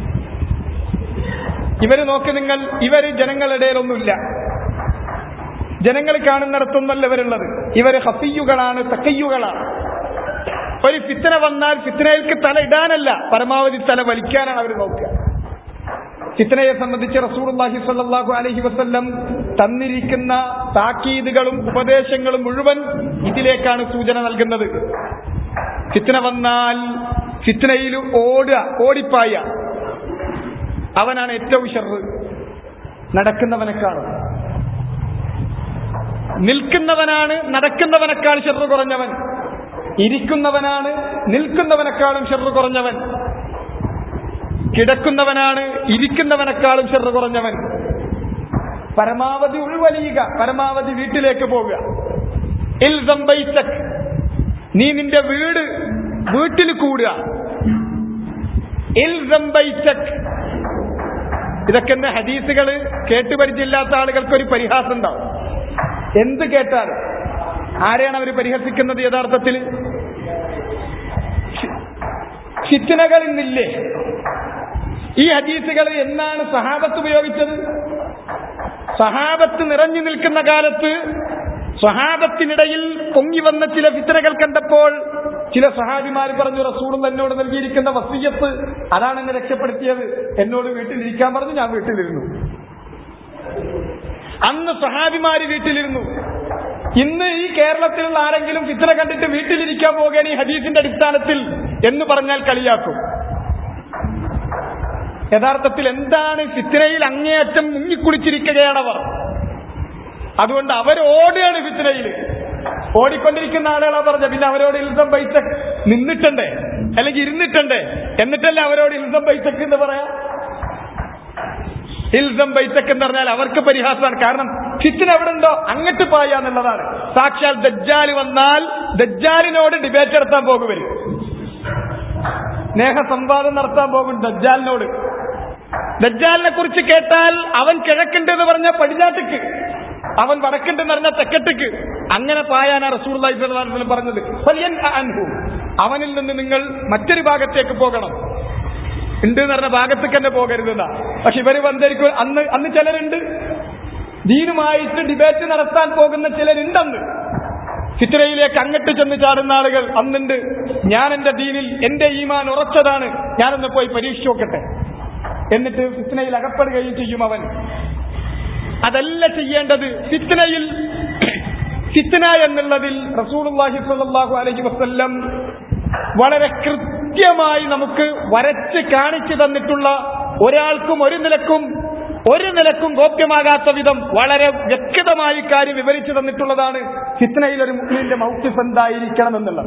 B: ഇവര് നോക്ക് നിങ്ങൾ ഇവര് ജനങ്ങളുടെ ഇടയിലൊന്നുമില്ല ജനങ്ങൾ കാണുന്നിടത്തൊന്നല്ല ഇവരുള്ളത് ഇവര് ഹഫിയുകളാണ് തക്കയ്യുകളാണ് ഒരു ഫിത്തന വന്നാൽ ഫിത്തനയിലേക്ക് തല ഇടാനല്ല പരമാവധി തല വലിക്കാനാണ് അവർ നോക്കുക ഫിത്തനയെ സംബന്ധിച്ച് റസൂർഹി സല്ലാഹു അലഹി വസ്ല്ലം തന്നിരിക്കുന്ന താക്കീതുകളും ഉപദേശങ്ങളും മുഴുവൻ ഇതിലേക്കാണ് സൂചന നൽകുന്നത് ഫിത്തന വന്നാൽ ഫിത്തനയിൽ ഓടുക ഓടിപ്പായ അവനാണ് ഏറ്റവും ഷെറ് നടക്കുന്നവനെക്കാളും നിൽക്കുന്നവനാണ് നടക്കുന്നവനേക്കാൾ ഷെറ് കുറഞ്ഞവൻ ഇരിക്കുന്നവനാണ് നിൽക്കുന്നവനേക്കാളും ഷെറ് കുറഞ്ഞവൻ കിടക്കുന്നവനാണ് ഇരിക്കുന്നവനേക്കാളും ഷെറ് കുറഞ്ഞവൻ പരമാവധി ഉൾവലിയുക പരമാവധി വീട്ടിലേക്ക് പോകുക ഇൽസം ബൈസക് നീ നിന്റെ വീട് വീട്ടിൽ കൂടുക ഇൽസം ബൈസക് ഇതൊക്കെ എന്റെ ഹദീസുകൾ കേട്ടുപരിചയില്ലാത്ത ആളുകൾക്ക് ഒരു പരിഹാസം ഉണ്ടാവും എന്ത് കേട്ടാലും ആരെയാണ് അവർ പരിഹസിക്കുന്നത് യഥാർത്ഥത്തിൽ ഫിത്തനകൾ ഇന്നില്ലേ ഈ ഹദീസുകൾ എന്നാണ് സഹാബത്ത് ഉപയോഗിച്ചത് സഹാബത്ത് നിറഞ്ഞു നിൽക്കുന്ന കാലത്ത് സ്വഹാബത്തിനിടയിൽ പൊങ്ങി വന്ന ചില ഫിത്തനകൾ കണ്ടപ്പോൾ ചില സഹാബിമാർ പറഞ്ഞു റസൂളും എന്നോട് നൽകിയിരിക്കുന്ന വസീയത്ത് അതാണ് എന്നെ രക്ഷപ്പെടുത്തിയത് എന്നോട് വീട്ടിലിരിക്കാൻ പറഞ്ഞു ഞാൻ വീട്ടിലിരുന്നു അന്ന് സഹാബിമാര് വീട്ടിലിരുന്നു ഇന്ന് ഈ കേരളത്തിലുള്ള ആരെങ്കിലും ഫിത്തന കണ്ടിട്ട് വീട്ടിലിരിക്കാൻ പോകുകയാണ് ഈ ഹദീസിന്റെ അടിസ്ഥാനത്തിൽ എന്ന് പറഞ്ഞാൽ കളിയാക്കും യഥാർത്ഥത്തിൽ എന്താണ് ഫിത്തനയിൽ അങ്ങേയറ്റം മുങ്ങിക്കുളിച്ചിരിക്കുകയാണവർ അതുകൊണ്ട് അവർ ഓടുകയാണ് ഫിത്തനയിൽ ഓടിക്കൊണ്ടിരിക്കുന്ന ആളുകളാ പറഞ്ഞ പിന്നെ അവരോട് ഇൽസം പൈസ നിന്നിട്ടുണ്ടേ അല്ലെങ്കിൽ ഇരുന്നിട്ടുണ്ടേ എന്നിട്ടല്ലേ അവരോട് ഇൽസം പൈസക്ക് എന്ന് പറയാം ഇൽസം ബൈത്തക്ക് എന്ന് പറഞ്ഞാൽ അവർക്ക് പരിഹാസമാണ് കാരണം ഫിത്തിന് എവിടെ ഉണ്ടോ അങ്ങട്ട് പായ എന്നുള്ളതാണ് സാക്ഷാൽ ദജ്ജാൽ വന്നാൽ ദജ്ജാലിനോട് ഡിബേറ്റ് നടത്താൻ പോകും വരും സ്നേഹ സംവാദം നടത്താൻ പോകും ദജ്ജാലിനോട് ദജ്ജാലിനെ കുറിച്ച് കേട്ടാൽ അവൻ കിഴക്കുണ്ട് എന്ന് പറഞ്ഞ പടിഞ്ഞാട്ടിക്ക് അവൻ വടക്കുണ്ടെന്ന് പറഞ്ഞ തെക്കട്ടിക്ക് അങ്ങനെ പായാനാ റസൂർ പറഞ്ഞത് ഫല്യൻ അൻഹു. അവനിൽ നിന്ന് നിങ്ങൾ മറ്റൊരു ഭാഗത്തേക്ക് പോകണം ഉണ്ട് എന്ന് പറഞ്ഞ ഭാഗത്തേക്ക് തന്നെ പോകരുതെന്നാ പക്ഷെ ഇവര് വന്നിരിക്കും അന്ന് അന്ന് ചിലരുണ്ട് ദീനുമായിട്ട് ഡിബേറ്റ് നടത്താൻ പോകുന്ന ചിലരുണ്ടെന്ന് ഫിത്രയിലേക്ക് അങ്ങട്ട് ചെന്ന് ചാടുന്ന ആളുകൾ അന്നുണ്ട് ഞാൻ എന്റെ ദീനിൽ എന്റെ ഈമാൻ ഉറച്ചതാണ് ഞാനൊന്ന് പോയി പരീക്ഷിച്ചു നോക്കട്ടെ എന്നിട്ട് ഫിത്നയിൽ അകപ്പെടുകയും ചെയ്യും അവൻ അതല്ല ചെയ്യേണ്ടത് ഫിത്നയിൽ ഫിത്ന എന്നുള്ളതിൽ റസൂലുള്ളാഹി സ്വല്ലല്ലാഹു അലൈഹി വസല്ലം വളരെ കൃത്യമായി നമുക്ക് വരച്ച് കാണിച്ചു തന്നിട്ടുള്ള ഒരാൾക്കും ഒരു നിലക്കും ഒരു നിലക്കും ഗോപ്യമാകാത്ത വിധം വളരെ വ്യക്തമായി കാര്യം വിവരിച്ചു തന്നിട്ടുള്ളതാണ് ഫിത്നയിൽ ഒരു മുസ്ലിമിന്റെ മൗക്കിഫ് എന്തായിരിക്കണം എന്നുള്ളത്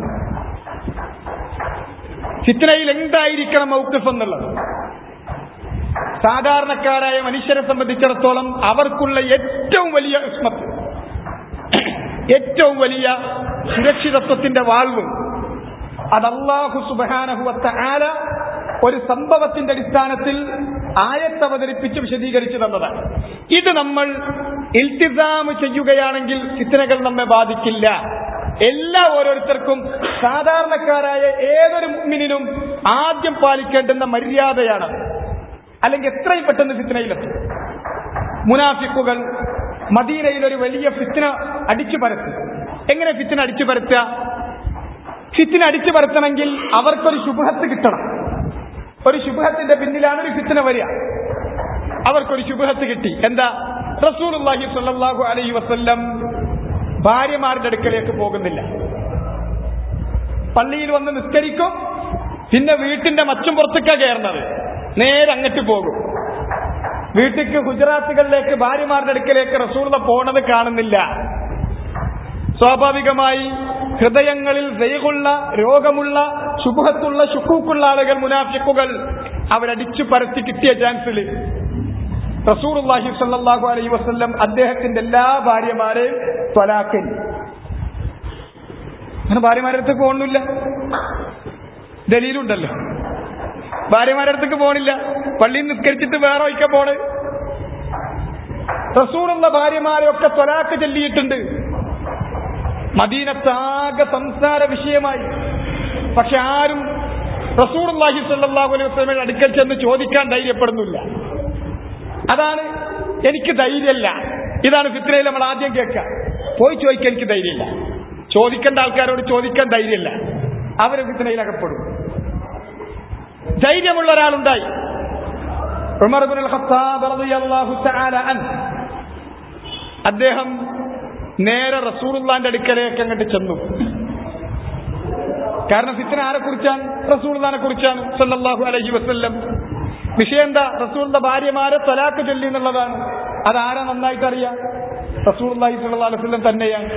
B: ഫിത്നയിൽ എന്തായിരിക്കണം മൗക്കിഫ് എന്നുള്ളത് സാധാരണക്കാരായ മനുഷ്യരെ സംബന്ധിച്ചിടത്തോളം അവർക്കുള്ള ഏറ്റവും വലിയ ഇസ്മത്ത് ഏറ്റവും വലിയ സുരക്ഷിതത്വത്തിന്റെ വാൾവ് അത് അള്ളാഹു സുബാനഹുവത്ത ആല ഒരു സംഭവത്തിന്റെ അടിസ്ഥാനത്തിൽ ആയത്തവതരിപ്പിച്ച് വിശദീകരിച്ചു തന്നതാണ് ഇത് നമ്മൾ ഇൽത്തിസാം ചെയ്യുകയാണെങ്കിൽ ഫിത്തനകൾ നമ്മെ ബാധിക്കില്ല എല്ലാ ഓരോരുത്തർക്കും സാധാരണക്കാരായ ഏതൊരു മുഅ്മിനിനും ആദ്യം പാലിക്കേണ്ടുന്ന മര്യാദയാണ് അല്ലെങ്കിൽ എത്രയും പെട്ടെന്ന് ഫിത്തനയിലെത്തും മുനാഫിക്കുകൾ മദീനയിൽ ഒരു വലിയ ഫിത്തിന അടിച്ചു പരത്തി എങ്ങനെ ഫിത്തിന അടിച്ചു പരത്തുക ഫിത്തിന അടിച്ചു പരത്തണമെങ്കിൽ അവർക്കൊരു ശുഭഹത്ത് കിട്ടണം ഒരു ശുഭഹത്തിന്റെ പിന്നിലാണ് ഒരു ഫിത്തിന വരിക അവർക്കൊരു ശുഭഹത്ത് കിട്ടി എന്താ റസൂലുള്ളാഹി സ്വല്ലല്ലാഹു അലൈഹി വസല്ലം ഭാര്യമാരുടെ അടുക്കലേക്ക് പോകുന്നില്ല പള്ളിയിൽ വന്ന് നിസ്കരിക്കും പിന്നെ വീട്ടിന്റെ മച്ചും പുറത്തേക്കാ കയറുന്നത് നേരെ അങ്ങട്ട് പോകും വീട്ടിക്ക് ഗുജറാത്തുകളിലേക്ക് ഭാര്യമാരുടെ അടുക്കലേക്ക് റസൂർത പോണത് കാണുന്നില്ല സ്വാഭാവികമായി ഹൃദയങ്ങളിൽ ദയുള്ള രോഗമുള്ള ശുഭത്തുള്ള ശുക്കൂക്കുള്ള ആളുകൾ മുനാഫിക്കുകൾ അവരടിച്ചു പരത്തി കിട്ടിയ ചാൻസിൽ റസൂർഹി സല്ലാഹു അലൈഹി വസ്ല്ലം അദ്ദേഹത്തിന്റെ എല്ലാ ഭാര്യമാരെയും ത്വലാക്കൽ അങ്ങനെ ഭാര്യമാരുടെ അടുത്തേക്ക് പോകുന്നില്ല ദലീലുണ്ടല്ലോ ഭാര്യമാരുടെ അടുത്തേക്ക് പോണില്ല പള്ളിയിൽ നിസ്കരിച്ചിട്ട് വേറെ ഒഴിക്കാൻ പോണ് റസൂറുള്ള ഭാര്യമാരെയൊക്കെ ത്വലാക്ക് ചൊല്ലിയിട്ടുണ്ട് മദീനത്താകെ സംസാര വിഷയമായി പക്ഷെ ആരും റസൂർഹി സല്ലാഹു അലൈഹി വസ്ലമയുടെ അടുക്കൽ ചെന്ന് ചോദിക്കാൻ ധൈര്യപ്പെടുന്നില്ല അതാണ് എനിക്ക് ധൈര്യമല്ല ഇതാണ് ഫിത്രയിൽ നമ്മൾ ആദ്യം കേൾക്കുക പോയി ചോദിക്കാൻ എനിക്ക് ധൈര്യമില്ല ചോദിക്കേണ്ട ആൾക്കാരോട് ചോദിക്കാൻ ധൈര്യമില്ല അവര് ഫിത്രയിൽ അകപ്പെടും ധൈര്യമുള്ള ഒരാളുണ്ടായി ഉമർ ഇബ്നുൽ ഖത്താബ് റളിയല്ലാഹു തആല അൻ അദ്ദേഹം നേരെ റസൂലുള്ളാന്റെ അടുക്കലേക്ക് അങ്ങോട്ട് ചെന്നു കാരണം ഫിത്തന ആരെ കുറിച്ചാണ് റസൂലുള്ളാനെ കുറിച്ചാണ് സല്ലല്ലാഹു അലൈഹി വസല്ലം വിഷയം എന്താ റസൂലിന്റെ ഭാര്യമാരെ തലാക്ക് ചൊല്ലി എന്നുള്ളതാണ് അതാരാ നന്നായിട്ട് അറിയാം റസൂൽ അലൈഹി സ്വല്ലല്ലാഹു വസല്ലം തന്നെയാണ്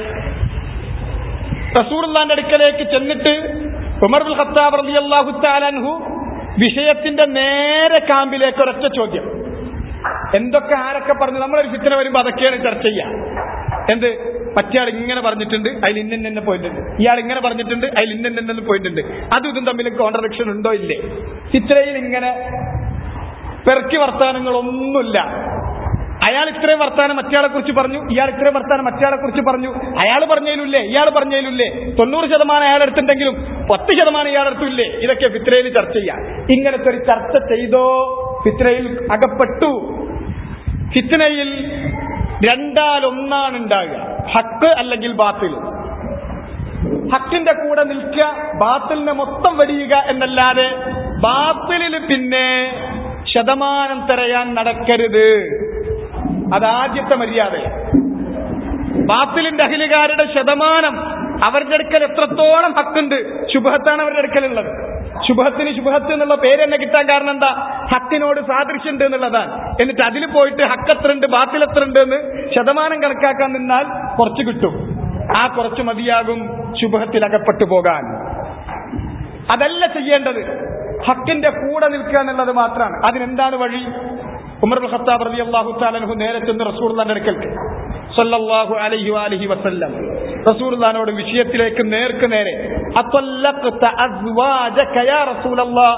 B: റസൂലുള്ളാന്റെ അടുക്കലേക്ക് ചെന്നിട്ട് ഉമർ ബിൻ ഖത്താബ് റളിയല്ലാഹു തആല അൻഹു വിഷയത്തിന്റെ നേരെ കാമ്പിലേക്ക് ഒരൊറ്റ ചോദ്യം എന്തൊക്കെ ആരൊക്കെ പറഞ്ഞു നമ്മളൊരു ഫിത്തന വരുമ്പോ അതൊക്കെയാണ് ചർച്ച ചെയ്യുക എന്ത് മറ്റേയാൾ ഇങ്ങനെ പറഞ്ഞിട്ടുണ്ട് അതിൽ ഇന്നെ പോയിട്ടുണ്ട് ഇയാൾ ഇങ്ങനെ പറഞ്ഞിട്ടുണ്ട് അതിൽ ഇന്നെ പോയിട്ടുണ്ട് അതും ഇതും തമ്മിൽ കോൺട്രഡിക്ഷൻ ഉണ്ടോ ഇല്ലേ ഫിത്രയിൽ ഇങ്ങനെ പെറുക്കി വർത്താനങ്ങളൊന്നുമില്ല അയാൾ ഇത്രയും വർത്താനം മറ്റയാളെ കുറിച്ച് പറഞ്ഞു ഇയാൾ ഇത്രയും വർത്താനം മറ്റയാളെ കുറിച്ച് പറഞ്ഞു അയാൾ പറഞ്ഞതിലുല്ലേ ഇയാൾ പറഞ്ഞതിലുല്ലേ തൊണ്ണൂറ് ശതമാനം അയാൾ എടുത്തിട്ടുണ്ടെങ്കിലും പത്ത് ശതമാനം ഇയാൾ എടുത്തില്ലേ ഇതൊക്കെ ഫിത്രയിൽ ചർച്ച ചെയ്യാം ഇങ്ങനത്തെ ഒരു ചർച്ച ചെയ്തോ ഫിത്രയിൽ അകപ്പെട്ടു ഫിത്നയിൽ രണ്ടാലൊന്നാണ് ഉണ്ടാകുക ഹക്ക് അല്ലെങ്കിൽ ബാത്തിൽ ഹക്കിന്റെ കൂടെ നിൽക്കുക ബാത്തിലിനെ മൊത്തം വരിയുക എന്നല്ലാതെ ബാത്തിലിൽ പിന്നെ ശതമാനം തരയാൻ നടക്കരുത് അതാദ്യത്തെ മര്യാദയാണ് ബാത്തിലിന്റെ അഖിലുകാരുടെ ശതമാനം അവരുടെ അടുക്കൽ എത്രത്തോളം ഹക്കുണ്ട് ശുഭത്താണ് അവരുടെ അടുക്കലുള്ളത് ശുഭത്തിന് ശുഭത്ത് എന്നുള്ള പേര് തന്നെ കിട്ടാൻ കാരണം എന്താ ഹക്കിനോട് സാദൃശ്യമുണ്ട് എന്നുള്ളതാണ് എന്നിട്ട് അതിൽ പോയിട്ട് ഹക്ക് എത്ര ഉണ്ട് ബാത്തിൽ എത്ര ഉണ്ട് എന്ന് ശതമാനം കണക്കാക്കാൻ നിന്നാൽ കുറച്ച് കിട്ടും ആ കുറച്ച് മതിയാകും ശുഭത്തിൽ അകപ്പെട്ടു പോകാൻ അതല്ല ചെയ്യേണ്ടത് ഹക്കിന്റെ കൂടെ നിൽക്കുക എന്നുള്ളത് മാത്രമാണ് അതിനെന്താണ് വഴി ഉമർ ഖത്താബ് റതി അള്ളാഹു താലൻഹു നേരെ ചെന്ന് റസൂർലാന്റെ അടുക്കൽക്ക് സല്ലല്ലാഹു അലൈഹി വാലിഹി വസല്ലം റസൂർലാനോട് വിഷയത്തിലേക്ക് നേർക്ക് നേരെ അത്വല്ലഖ്ത അസ്വാജക യാ റസൂലല്ലാഹ്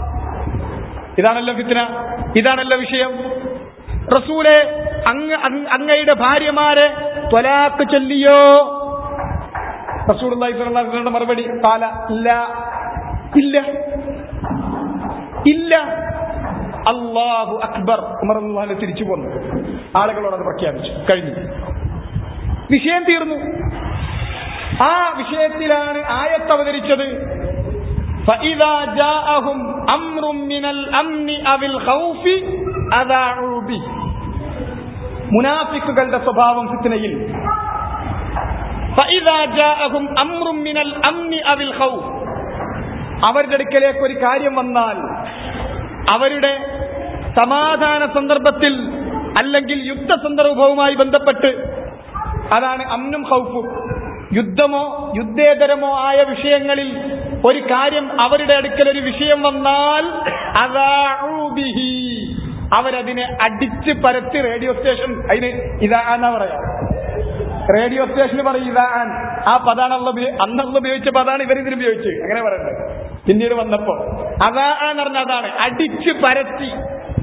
B: ഇതാണല്ലോ ഫിത്ന ഇതാണല്ലോ വിഷയം റസൂലെ അങ്ങ് അങ്ങയുടെ ഭാര്യമാരെ ത്വലാക്ക് ചൊല്ലിയോ റസൂൽ മറുപടി കാല ഇല്ല ഇല്ല ഇല്ല അള്ളാഹു അക്ബർ ഉമർ അള്ളാഹു തിരിച്ചു പോന്നു ആളുകളോട് അത് പ്രഖ്യാപിച്ചു കഴിഞ്ഞു വിഷയം തീർന്നു ആ വിഷയത്തിലാണ് ആയത്ത് അവതരിച്ചത് فإذا جاءهم أمر من الأمن أو الخوف أذاعوا به മുനാഫിക്കുകളുടെ സ്വഭാവം ഫിത്നയിൽ فإذا جاءهم أمر من الأمن أو الخوف അവരുടെ അടുക്കലേക്ക് ഒരു കാര്യം വന്നാൽ അവരുടെ സമാധാന സന്ദർഭത്തിൽ അല്ലെങ്കിൽ യുദ്ധ സന്ദർഭവുമായി ബന്ധപ്പെട്ട് അതാണ് അമ്നും ഹൗഫും യുദ്ധമോ യുദ്ധേതരമോ ആയ വിഷയങ്ങളിൽ ഒരു കാര്യം അവരുടെ അടുക്കൽ ഒരു വിഷയം വന്നാൽ അതാഊബിഹി അവരതിനെ അടിച്ച് പരത്തി റേഡിയോ സ്റ്റേഷൻ അതിന് ഇതാ എന്നാ പറയാ റേഡിയോ സ്റ്റേഷന് പറയും ഇതാൻ ആ പദാണുള്ള അന്നുള്ള ഉപയോഗിച്ച പദാണ് ഇവർ ഇതിന് ഉപയോഗിച്ച് അങ്ങനെ പറയണ്ടത് പിന്നീട് വന്നപ്പോ അതാ എന്ന് പറഞ്ഞ അതാണ് അടിച്ച് പരത്തി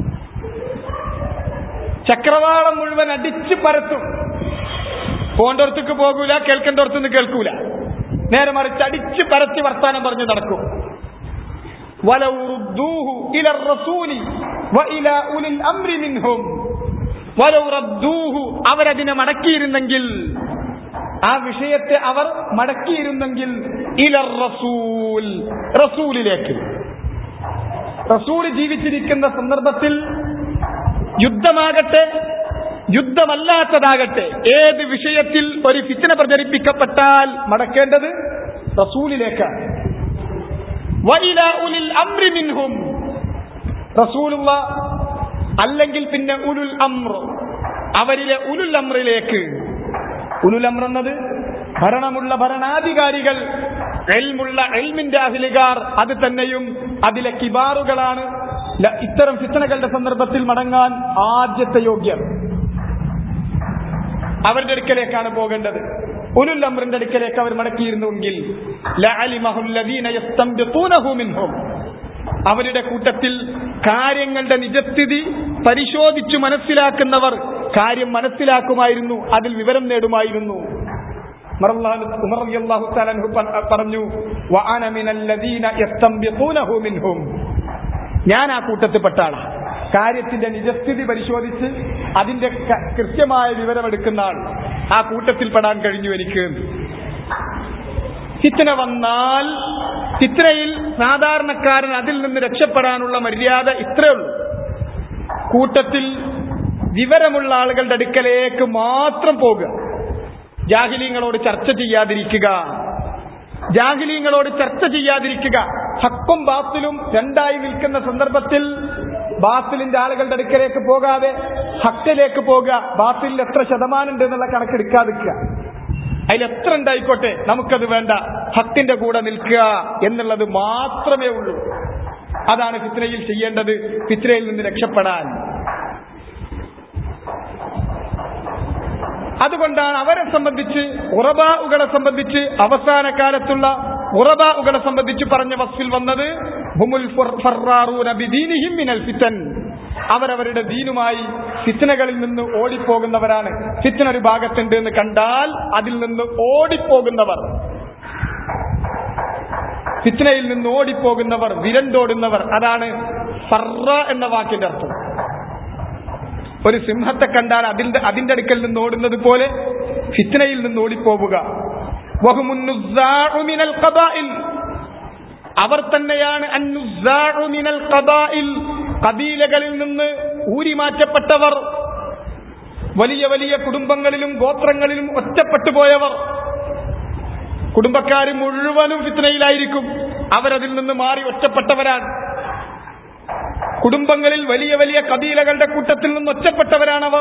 B: ചക്രവാളം മുഴുവൻ അടിച്ച് പരത്തും പോണ്ടോടത്തേക്ക് പോകൂല കേൾക്കേണ്ടോടത്തുനിന്ന് കേൾക്കൂല നേരെ മറിച്ച് അടിച്ച് പരത്തി വർത്താനം പറഞ്ഞു നടക്കും ولو ردوه إلى الرسول وإلى أولي الأمر منهم ولو ردوه അവരതിനെ മടക്കിയിരുന്നെങ്കിൽ ആ വിഷയത്തെ അവർ മടക്കിയിരുന്നെങ്കിൽ ഇലർ റസൂൽ റസൂലിലേക്ക് റസൂൽ ജീവിച്ചിരിക്കുന്ന സന്ദർഭത്തിൽ യുദ്ധമാകട്ടെ യുദ്ധമല്ലാത്തതാകട്ടെ ഏത് വിഷയത്തിൽ ഒരു ഫിത്തിന പ്രചരിപ്പിക്കപ്പെട്ടാൽ മടക്കേണ്ടത് റസൂലിലേക്കാണ് വഇല ഉലിൽ അംരി മിൻഹും റസൂലുള്ള അല്ലെങ്കിൽ പിന്നെ ഉലുൽ അമ്ര അവരിലെ ഉലുൽ അമ്രിലേക്ക് ഉലുൽ അമ്ര എന്നത് ഭരണമുള്ള ഭരണാധികാരികൾ എൽമുള്ള എൽമിന്റെ അഹിലുകാർ അത് തന്നെയും അതിലെ കിബാറുകളാണ് ല- ഇത്തരം ഫിത്തനകളുടെ സന്ദർഭത്തിൽ മടങ്ങാൻ ആദ്യത്തെ യോഗ്യർ അവരുടെ അടുക്കലേക്കാണ് പോകേണ്ടത് ഉലുൽ അമ്രിന്റെ അടുക്കലേക്ക് അവർ മടക്കിയിരുന്നുവെങ്കിൽ ലഅലിമഹു الذين يستنبطونه منهم. അവരുടെ കൂട്ടത്തിൽ കാര്യങ്ങളുടെ നിജസ്ഥിതി പരിശോധിച്ചു മനസ്സിലാക്കുന്നവർ കാര്യം മനസ്സിലാക്കുമായിരുന്നു അതിൽ വിവരം നേടുമായിരുന്നു ഉമർ അള്ളാഹു- ഉമർ റളിയല്ലാഹു തആല അൻഹു പ- പറഞ്ഞു വഅന മിനല്ലദീന യസ്തംബിഖൂനഹു മിൻഹും ഞാൻ ആ കൂട്ടത്തിൽപ്പെട്ട ആളാണ് കാര്യത്തിന്റെ നിജസ്ഥിതി പരിശോധിച്ച് അതിന്റെ ക- കൃത്യമായ വിവരമെടുക്കുന്ന ആൾ ആ കൂട്ടത്തിൽ പെടാൻ കഴിഞ്ഞു എനിക്ക് ഫിത്തന വന്നാൽ ഫിത്തനയിൽ സാധാരണക്കാരൻ അതിൽ നിന്ന് രക്ഷപ്പെടാനുള്ള മര്യാദ ഇത്രയേ ഉള്ളൂ കൂട്ടത്തിൽ വിവരമുള്ള ആളുകളുടെ അടുക്കലേക്ക് മാത്രം പോകുക ജാഹിലീങ്ങളോട് ചർച്ച ചെയ്യാതിരിക്കുക ജാഹിലീങ്ങളോട് ചർച്ച ചെയ്യാതിരിക്കുക ഹക്കും ബാത്തിലും രണ്ടായി നിൽക്കുന്ന സന്ദർഭത്തിൽ ബാത്തിലിന്റെ ആളുകളുടെ അടുക്കലേക്ക് പോകാതെ ഹക്കിലേക്ക് പോകുക ബാത്തിലിൽ എത്ര ശതമാനം ഉണ്ട് എന്നുള്ള കണക്കെടുക്കാതിരിക്കുക അതിൽ എത്ര ഉണ്ടായിക്കോട്ടെ നമുക്കത് വേണ്ട ഹക്കിന്റെ കൂടെ നിൽക്കുക എന്നുള്ളത് മാത്രമേ ഉള്ളൂ അതാണ് ഫിത്രയിൽ ചെയ്യേണ്ടത് ഫിത്രയിൽ നിന്ന് രക്ഷപ്പെടാൻ അതുകൊണ്ടാണ് അവരെ സംബന്ധിച്ച് ഉറബാവുകളെ സംബന്ധിച്ച് അവസാന കാലത്തുള്ള ഉറബാവുകളെ സംബന്ധിച്ച് പറഞ്ഞ വസ്ഫിൽ വന്നത് ഹുമുൽ ഫർ- ഫർറാറൂന ബിദീനിഹിം മിനൽ ഫിത്തൻ അവരവരുടെ ദീനുമായി ഫിത്തനകളിൽ നിന്ന് ഓടിപ്പോകുന്നവരാണ് ഫിത്തന ഒരു ഭാഗത്തുണ്ട് എന്ന് കണ്ടാൽ അതിൽ നിന്ന് ഓടിപ്പോകുന്നവർ ഫിത്തനയിൽ നിന്ന് ഓടിപ്പോകുന്നവർ വിരണ്ടോടുന്നവർ അതാണ് ഫർറ എന്ന വാക്കിന്റെ അർത്ഥം ഒരു സിംഹത്തെ കണ്ടാൽ അതിന്റെ അതിന്റെ അടുക്കൽ നിന്ന് ഓടുന്നത് പോലെ ഫിത്നയിൽ നിന്ന് ഓടിപ്പോവുക വഹുമുന്നുസ്സാഉ മിനൽ ഖബാഇൽ. അവർ തന്നെയാണ് അന്നുസ്സാഉ മിനൽ ഖബാഇൽ. കബീലകളിൽ നിന്ന് ഊരിമാറ്റപ്പെട്ടവർ വലിയ വലിയ കുടുംബങ്ങളിലും ഗോത്രങ്ങളിലും ഒറ്റപ്പെട്ടു പോയവർ കുടുംബക്കാർ മുഴുവനും ഫിത്നയിലായിരിക്കും അവരതിൽ നിന്ന് മാറി ഒറ്റപ്പെട്ടവരാണ് കുടുംബങ്ങളിൽ വലിയ വലിയ കബീലകളുടെ കൂട്ടത്തിൽ നിന്ന് ഒറ്റപ്പെട്ടവരാണവർ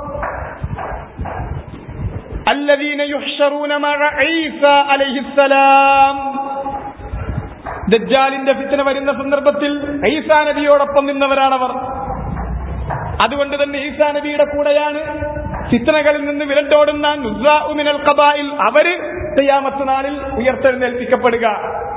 B: الذين يحشرون مع عيسى عليه السلام ദജ്ജാലിന്റെ ഫിത്തന വരുന്ന സന്ദർഭത്തിൽ ഈസാ നബിയോടൊപ്പം നിന്നവരാണവർ അതുകൊണ്ട് തന്നെ ഈസാ നബിയുടെ കൂടെയാണ് ഫിത്തനകളിൽ നിന്ന് വിരണ്ടോടുന്ന നുസ്രാഉ മിനൽ ഖബായിൽ അവര് തയ്യാമത്ത് നാളിൽ ഉയർത്തെഴുന്നേൽപ്പിക്കപ്പെടുക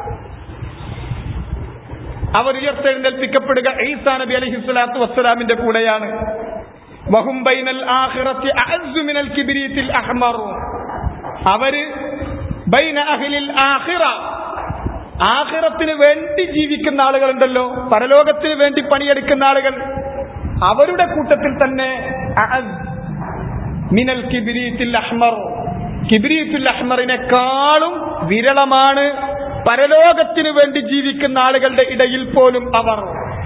B: അവർ ഉയർത്തെഴുന്നേൽപ്പിക്കപ്പെടുക ഈസാ നബി അലൈഹി സ്വലാത്തു വസ്സലാമിന്റെ കൂടെയാണ് വഹും ബൈനൽ ആഖിറത്തി അഅസ്സു മിനൽ കിബ്രീത്തിൽ അഹ്മർ അവര് ബൈന അഹ്ലിൽ ആഖിറ ആഖിറത്തിന് വേണ്ടി ജീവിക്കുന്ന ആളുകളുണ്ടല്ലോ പരലോകത്തിന് വേണ്ടി പണിയെടുക്കുന്ന ആളുകൾ അവരുടെ കൂട്ടത്തിൽ തന്നെ അഅസ് മിനൽ കിബ്രീത്തിൽ അഹ്മർ കിബ്രീത്തുൽ അഹ്മറിനെക്കാളും വിരളമാണ് പരലോകത്തിനു വേണ്ടി ജീവിക്കുന്ന ആളുകളുടെ ഇടയിൽ പോലും അവർ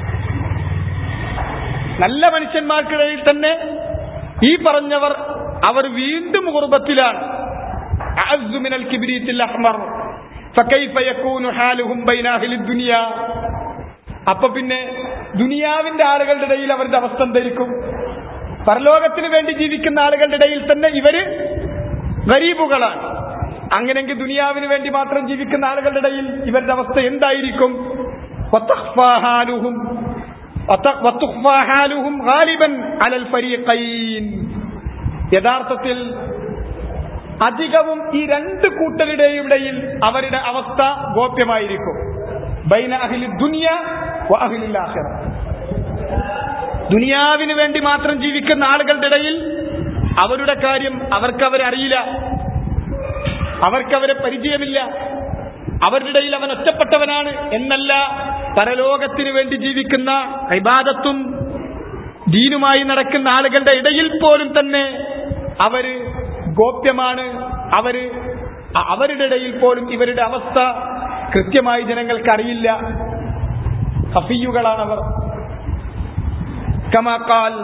B: നല്ല മനുഷ്യന്മാർക്കിടയിൽ തന്നെ ഈ പറഞ്ഞവർ അവർ വീണ്ടും കുർബത്തിലാണ് അഅസ്സു മിനൽ കിബ്രീത്തിൽ അഹ്മർ ഫകൈഫ യകൂനു ഹാലുഹും ബൈന അഹ്ലി ദുനിയ അപ്പൊ പിന്നെ ദുനിയാവിന്റെ ആളുകളുടെ ഇടയിൽ അവരുടെ അവസ്ഥ എന്തായിരിക്കും പരലോകത്തിന് വേണ്ടി ജീവിക്കുന്ന ആളുകളുടെ ഇടയിൽ തന്നെ ഇവര് ഗരീബുകളാണ് അങ്ങനെങ്കിൽ ദുനിയാവിന് വേണ്ടി മാത്രം ജീവിക്കുന്ന ആളുകളുടെ ഇടയിൽ ഇവരുടെ അവസ്ഥ എന്തായിരിക്കും വതഖ്ഫാ ഹാലുഹും വത- വതുഖ്ഫാ ഹാലുഹും ഗാലിബൻ അലൽ ഫരീഖൈൻ യഥാർത്ഥത്തിൽ അധികവും ഈ രണ്ട് കൂട്ടരുടെയും ഇടയിൽ അവരുടെ അവസ്ഥ ഗോപ്യമായിരിക്കും ബൈന അഹിലി ദുനിയ വ അഹിലിൽ ആഖിറ ദുനിയാവിന് വേണ്ടി മാത്രം ജീവിക്കുന്ന ആളുകളുടെ ഇടയിൽ അവരുടെ കാര്യം അവർക്ക് അവരറിയില്ല അവർക്കവരെ പരിചയമില്ല അവരുടെ ഇടയിൽ അവൻ ഒറ്റപ്പെട്ടവനാണ് എന്നല്ല പരലോകത്തിന് വേണ്ടി ജീവിക്കുന്ന ഇബാദത്തും ദീനുമായി നടക്കുന്ന ആളുകളുടെ ഇടയിൽ പോലും തന്നെ അവര് ഗോപ്യമാണ് അവര് അ- അവരുടെ ഇടയിൽ പോലും ഇവരുടെ അവസ്ഥ കൃത്യമായി ജനങ്ങൾക്ക് അറിയില്ല ഹഫിയുകളാണവർ കമാക്കാൽ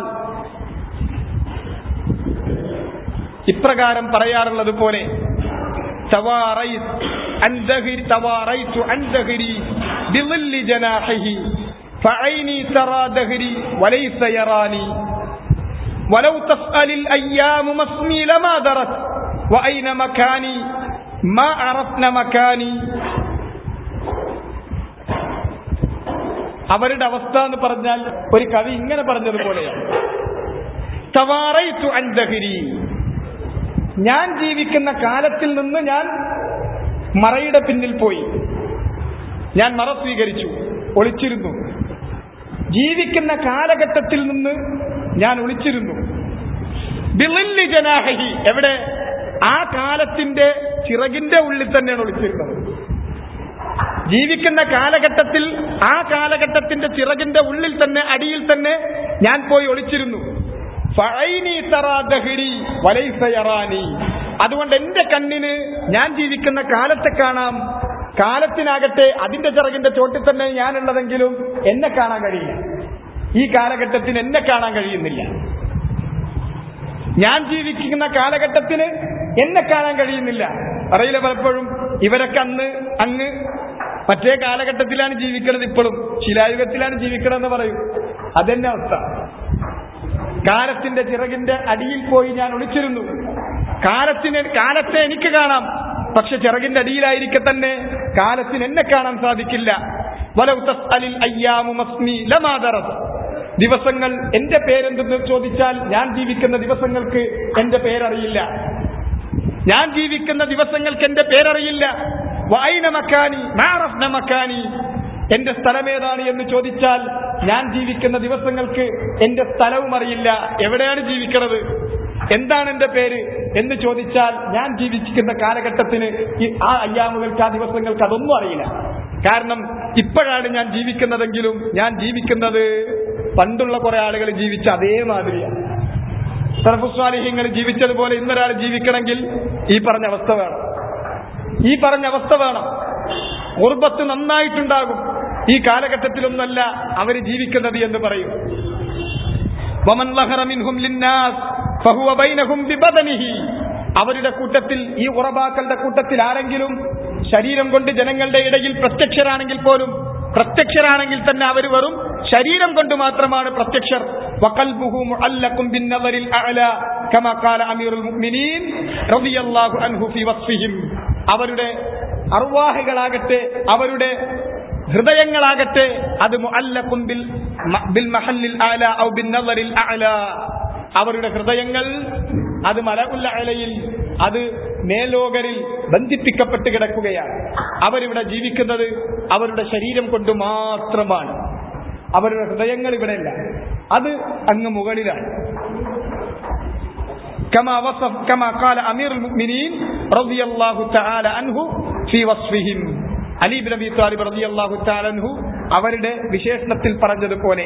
B: ഇപ്രകാരം പറയാറുള്ളത് പോലെ تواريت عن ذهري تواريت عن ذهري بظل جناحه فعيني ترى ذهري وليس يراني ولو تسأل الأيام ما اسمي لما درت وأين مكاني ما عرفن مكاني അവരുടെ അവസ്ഥ എന്ന് പറഞ്ഞാൽ ഒരു കവി ഇങ്ങനെ പറഞ്ഞതുപോലെയാണ് തവാറൈതു അൻ ദഹ്രി. ഞാൻ ജീവിക്കുന്ന കാലത്തിൽ നിന്ന് ഞാൻ മറയുടെ പിന്നിൽ പോയി ഞാൻ മറ സ്വീകരിച്ചു ഒളിച്ചിരുന്നു ജീവിക്കുന്ന കാലഘട്ടത്തിൽ നിന്ന് ഞാൻ ഒളിച്ചിരുന്നു ബിളില്ലി ജനാഹി എവിടെ ആ കാലത്തിന്റെ ചിറകിന്റെ ഉള്ളിൽ തന്നെയാണ് ഒളിച്ചിരുന്നത് ജീവിക്കുന്ന കാലഘട്ടത്തിൽ ആ കാലഘട്ടത്തിന്റെ ചിറകിന്റെ ഉള്ളിൽ തന്നെ അടിയിൽ തന്നെ ഞാൻ പോയി ഒളിച്ചിരുന്നു ഫഅൈനി തറാ ദഹ്രി വലൈസ യറാനി. അതുകൊണ്ട് എന്റെ കണ്ണിന് ഞാൻ ജീവിക്കുന്ന കാലത്തെ കാണാം കാലത്തിനാകട്ടെ അതിന്റെ ചിറകിന്റെ ചോട്ടിൽ തന്നെ ഞാനുള്ളതെങ്കിലും എന്നെ കാണാൻ കഴിയില്ല ഈ കാലഘട്ടത്തിന് എന്നെ കാണാൻ കഴിയുന്നില്ല ഞാൻ ജീവിക്കുന്ന കാലഘട്ടത്തിന് എന്നെ കാണാൻ കഴിയുന്നില്ല അറിയില്ല പലപ്പോഴും ഇവരൊക്കെ അന്ന് അങ്ങ് മറ്റേ കാലഘട്ടത്തിലാണ് ജീവിക്കുന്നത് ഇപ്പോഴും ശിലായുഗത്തിലാണ് ജീവിക്കണമെന്ന് പറയും അതെന്നെ അവസ്ഥ കാലത്തിന്റെ ചിറകിന്റെ അടിയിൽ പോയി ഞാൻ ഒളിച്ചിരുന്നു കാലത്തിന് കാലത്തെ എനിക്ക് കാണാം പക്ഷെ ചിറകിന്റെ അടിയിലായിരിക്കെ തന്നെ കാലത്തിന് എന്നെ കാണാൻ സാധിക്കില്ല വലൗ തസ്അലിൽ അയ്യാമു മസ്മി ലമാദറത് ദിവസങ്ങൾ എന്റെ പേരെന്തെന്ന് ചോദിച്ചാൽ ഞാൻ ജീവിക്കുന്ന ദിവസങ്ങൾക്ക് എന്റെ പേരറിയില്ല ഞാൻ ജീവിക്കുന്ന ദിവസങ്ങൾക്ക് എന്റെ പേരറിയില്ല വായന മക്കാനി മാറഫ്ന മക്കാനി എന്റെ സ്ഥലമേതാണ് എന്ന് ചോദിച്ചാൽ ഞാൻ ജീവിക്കുന്ന ദിവസങ്ങൾക്ക് എന്റെ സ്ഥലവും അറിയില്ല എവിടെയാണ് ജീവിക്കുന്നത് എന്താണ് എന്റെ പേര് എന്ന് ചോദിച്ചാൽ ഞാൻ ജീവിക്കുന്ന കാലഘട്ടത്തിന് ഈ ആ അയ്യാമുകൾക്ക് ആ ദിവസങ്ങൾക്ക് അതൊന്നും അറിയില്ല കാരണം ഇപ്പോഴാണ് ഞാൻ ജീവിക്കുന്നതെങ്കിലും ഞാൻ ജീവിക്കുന്നത് പണ്ടുള്ള കുറെ ആളുകൾ ജീവിച്ച അതേമാതിരിയാണ് സർഫുസ്വാലിഹ്യങ്ങൾ ജീവിച്ചതുപോലെ ഇന്നൊരാൾ ജീവിക്കണമെങ്കിൽ ഈ പറഞ്ഞ അവസ്ഥ വേണം ഈ പറഞ്ഞ അവസ്ഥ വേണം ഉർബത്ത് നന്നായിട്ടുണ്ടാകും ഈ കാലഘട്ടത്തിലൊന്നല്ല അവർ ജീവിക്കുന്നത് എന്ന് പറയും വമൻ ലഹറ മിൻഹും ലിന്നാസ് ഫഹുവ ബൈനഹും ബിബദനിഹി അവരുടെ കൂട്ടത്തിൽ ഈ ഉറബാക്കളുടെ കൂട്ടത്തിൽ ആരെങ്കിലും ശരീരം കൊണ്ട് ജനങ്ങളുടെ ഇടയിൽ പ്രത്യക്ഷരാണെങ്കിൽ പോലും പ്രത്യക്ഷരാണെങ്കിൽ തന്നെ അവർ വെറും ശരീരം കൊണ്ട് മാത്രമാണ് പ്രത്യക്ഷർ വഖൽബുഹു മുഅല്ലഖും ബിന്നദറിൽ അഅല കമാ ഖാല അമീറുൽ മുഅ്മിനീൻ റളിയല്ലാഹു അൻഹു ഫി വസ്ഫിഹിം അവരുടെ അർവാഹികളാകട്ടെ അവരുടെ ഹൃദയങ്ങളാകട്ടെ അത് മുഅല്ലഖും ബിൽ മ- ബിൽ മഹല്ലിൽ അഅല ഔ ബിന്നദറിൽ അഅല അവരുടെ ഹൃദയങ്ങൾ അത് മലഉല്ല അലയിൽ അത് മേലോകരിൽ ബന്ധിപ്പിക്കപ്പെട്ട് കിടക്കുകയാണ് അവരിവിടെ ജീവിക്കുന്നത് അവരുടെ ശരീരം കൊണ്ട് മാത്രമാണ് അവരുടെ ഹൃദയങ്ങൾ ഇവിടെയല്ല അത് അങ്ങ് മുകളിലാണ് كما وصف كما قال أمير المؤمنين رضي الله تعالى عنه في وصفهم അലി ബിൻ അബി താലിബ് റളിയല്ലാഹു തആല അൻഹു അവരുടെ വിശേഷണത്തിൽ പറഞ്ഞതുപോലെ